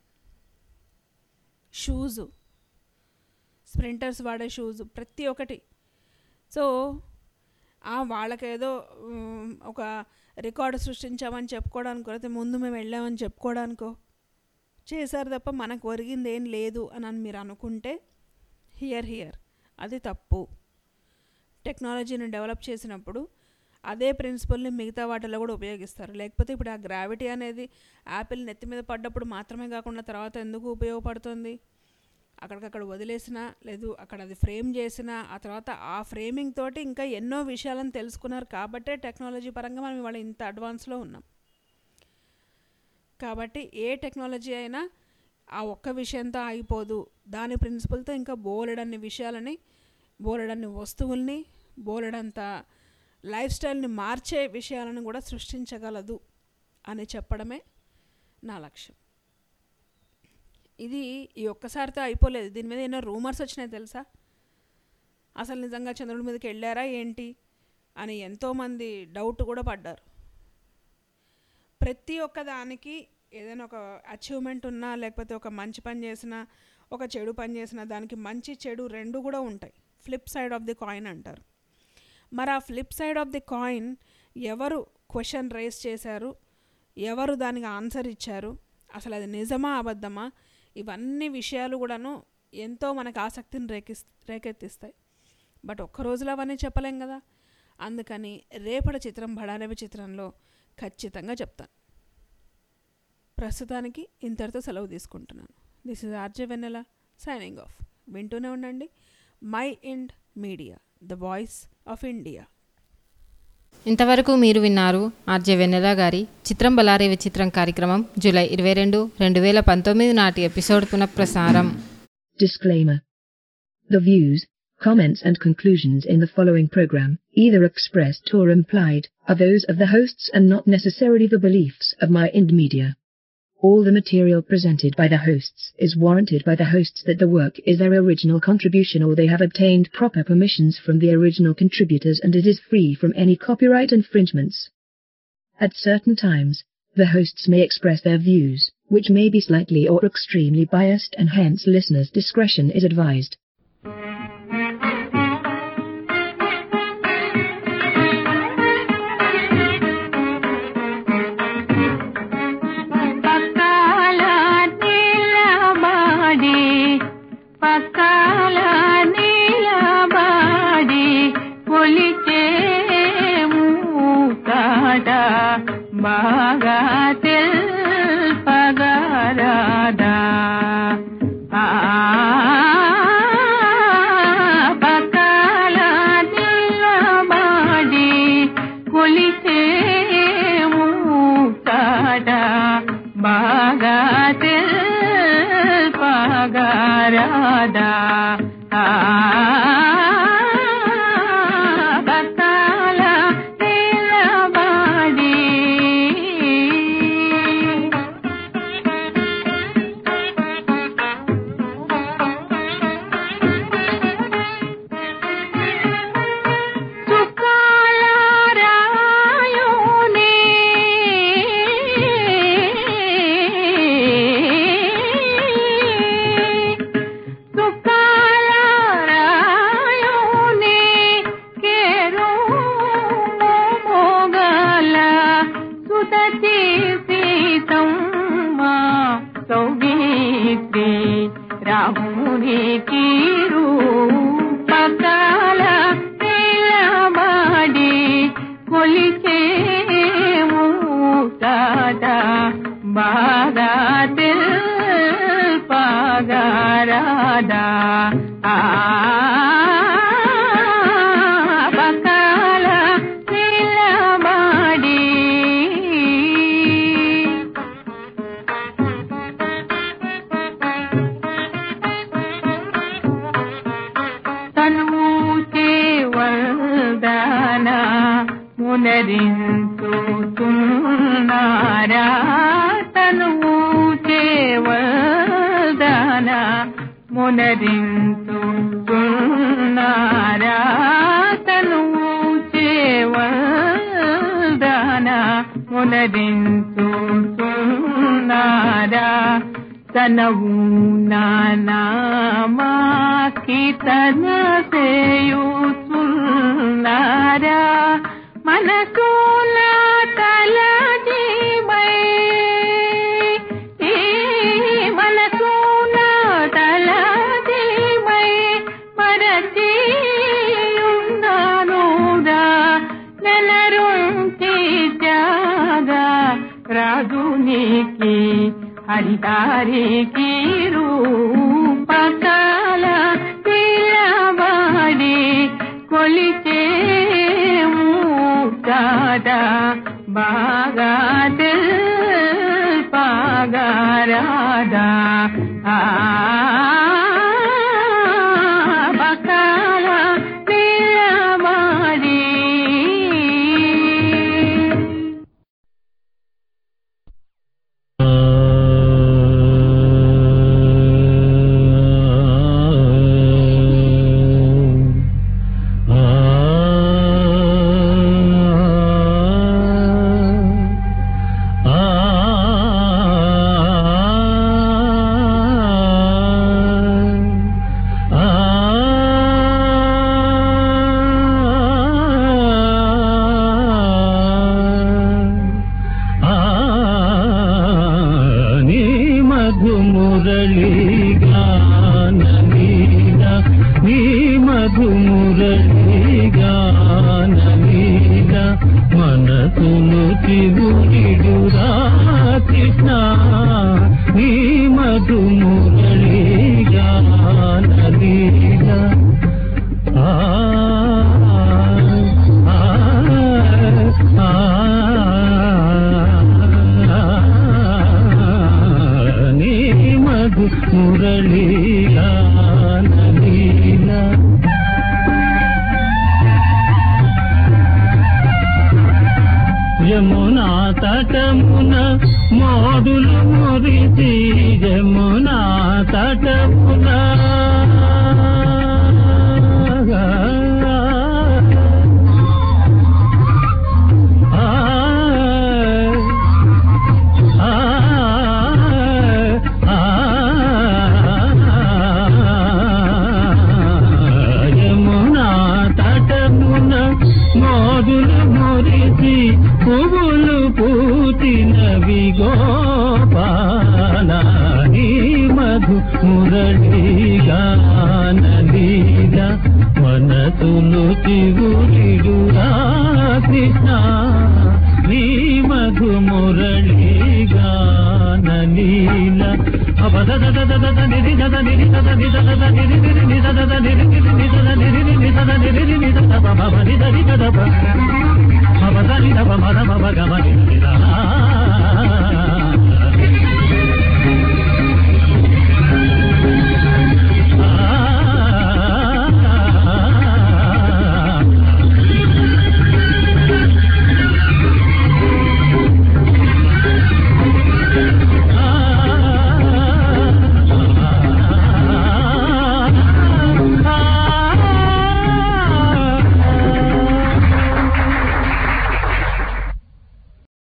షూజు స్ప్రింటర్స్ వాడే షూస్ ప్రతి ఒక్కటి సో వాళ్ళకేదో ఒక రికార్డు సృష్టించామని చెప్పుకోవడానికో లేకపోతే ముందు మేము వెళ్ళామని చెప్పుకోవడానికో చేశారు తప్ప మనకు ఒరిగింది ఏం లేదు అని అని మీరు అనుకుంటే హియర్ హియర్ అది తప్పు టెక్నాలజీని డెవలప్ చేసినప్పుడు అదే ప్రిన్సిపల్ని మిగతా వాటిలో కూడా ఉపయోగిస్తారు లేకపోతే ఇప్పుడు ఆ గ్రావిటీ అనేది యాపిల్ నెత్తి మీద పడ్డప్పుడు మాత్రమే కాకుండా తర్వాత ఎందుకు ఉపయోగపడుతుంది అక్కడికక్కడ వదిలేసిన లేదు అక్కడ అది ఫ్రేమ్ చేసిన ఆ తర్వాత ఆ ఫ్రేమింగ్ తోటి ఇంకా ఎన్నో విషయాలను తెలుసుకున్నారు కాబట్టే టెక్నాలజీ పరంగా మనం ఇవాళ ఇంత అడ్వాన్స్లో ఉన్నాం కాబట్టి ఏ టెక్నాలజీ అయినా ఆ ఒక్క విషయంతో ఆగిపోదు దాని ప్రిన్సిపల్తో ఇంకా బోలెడన్ని విషయాలని బోలెడన్ని వస్తువుల్ని బోలెడంత లైఫ్ స్టైల్ని మార్చే విషయాలను కూడా సృష్టించగలదు అని చెప్పడమే నా లక్ష్యం ఇది ఈ ఒక్కసారితో అయిపోలేదు దీని మీద ఎన్నో రూమర్స్ వచ్చినాయి తెలుసా అసలు నిజంగా చంద్రుడి మీదకి వెళ్ళారా ఏంటి అని ఎంతోమంది డౌట్ కూడా పడ్డారు ప్రతి ఒక్క దానికి ఏదైనా ఒక అచీవ్మెంట్ ఉన్నా లేకపోతే ఒక మంచి పని చేసినా ఒక చెడు పని చేసినా దానికి మంచి చెడు రెండు కూడా ఉంటాయి flip side of the coin అంటారు మరి ఆ flip side of the coin ఎవరు క్వశ్చన్ రేస్ చేశారు ఎవరు దానికి ఆన్సర్ ఇచ్చారు అసలు అది నిజమా అబద్ధమా ఇవన్నీ విషయాలు కూడాను ఎంతో మనకు ఆసక్తిని రేకిస్ రేకెత్తిస్తాయి బట్ ఒక్క రోజులో అవన్నీ చెప్పలేం కదా అందుకని రేపటి చిత్రం బడారవి చిత్రంలో ఖచ్చితంగా చెప్తాను ప్రస్తుతానికి ఇంతటితో సెలవు తీసుకుంటున్నాను this is RJ Vennela signing off వింటూనే ఉండండి mind media the voice of India ఇంతవరకు మీరు విన్నారు ఆర్జే వెన్నెల గారి చిత్రం బలారే విచిత్రం కార్యక్రమం జూలై ఇరవై రెండు రెండు వేల పంతొమ్మిది నాటి ఎపిసోడ్ పునఃప్రసారం Disclaimer. The views, comments and conclusions in the following program, either expressed or implied, are those of the hosts and not necessarily the beliefs of My Ind Media. All the material presented by the hosts is warranted by the hosts that the work is their original contribution or they have obtained proper permissions from the original contributors and it is free from any copyright infringements. At certain times, the hosts may express their views, which may be slightly or extremely biased and hence listeners' discretion is advised. పక్కల నిలబడి పక్కల నిలబడి కొలిచేము కాడ బాగా తెల్పగరాదా ఆ పక్కల నిలబడి కొలిచేము కాడ బాగా తెల్పగరాదా ఆ పక్కల నిలబడి చుక్కాలరాయునే చుక్కాలరాయునే కేరు మోగల సుతతి సీతమ్మ సౌగీత్రి రాముని కీరు పక్కల నిలబడి కొలిచేము కాట బాగా తెల్పగరాదా ఆ పక్కల నిలబడి తనుచే వల్దన మునరించుతున్నారా తనుచే వల్దన మునరించుతున్నారా తనుచే వల్దన మునరించుతున్నారా తనవు నానామాకి తన సేయుచున్నారా మనసున తల జీవై ఈ మనసున తల జీవై మరచియున్నానురా నెలరుంటి జాగా రాజునికి హరితారికి రూపక గానలీలా యమునా తటమున మోదులు మురిసి యమునా తటమున ఆ, ఆ, ఆ, యమునా తటమున మోదులు మురిసి పువ్వులు పూతినవి గోపాల నీ మధు మురళీగానలీల మనసులు చిగురిడురా కృష్ణ నీ మధు మురళీగానలీల అబద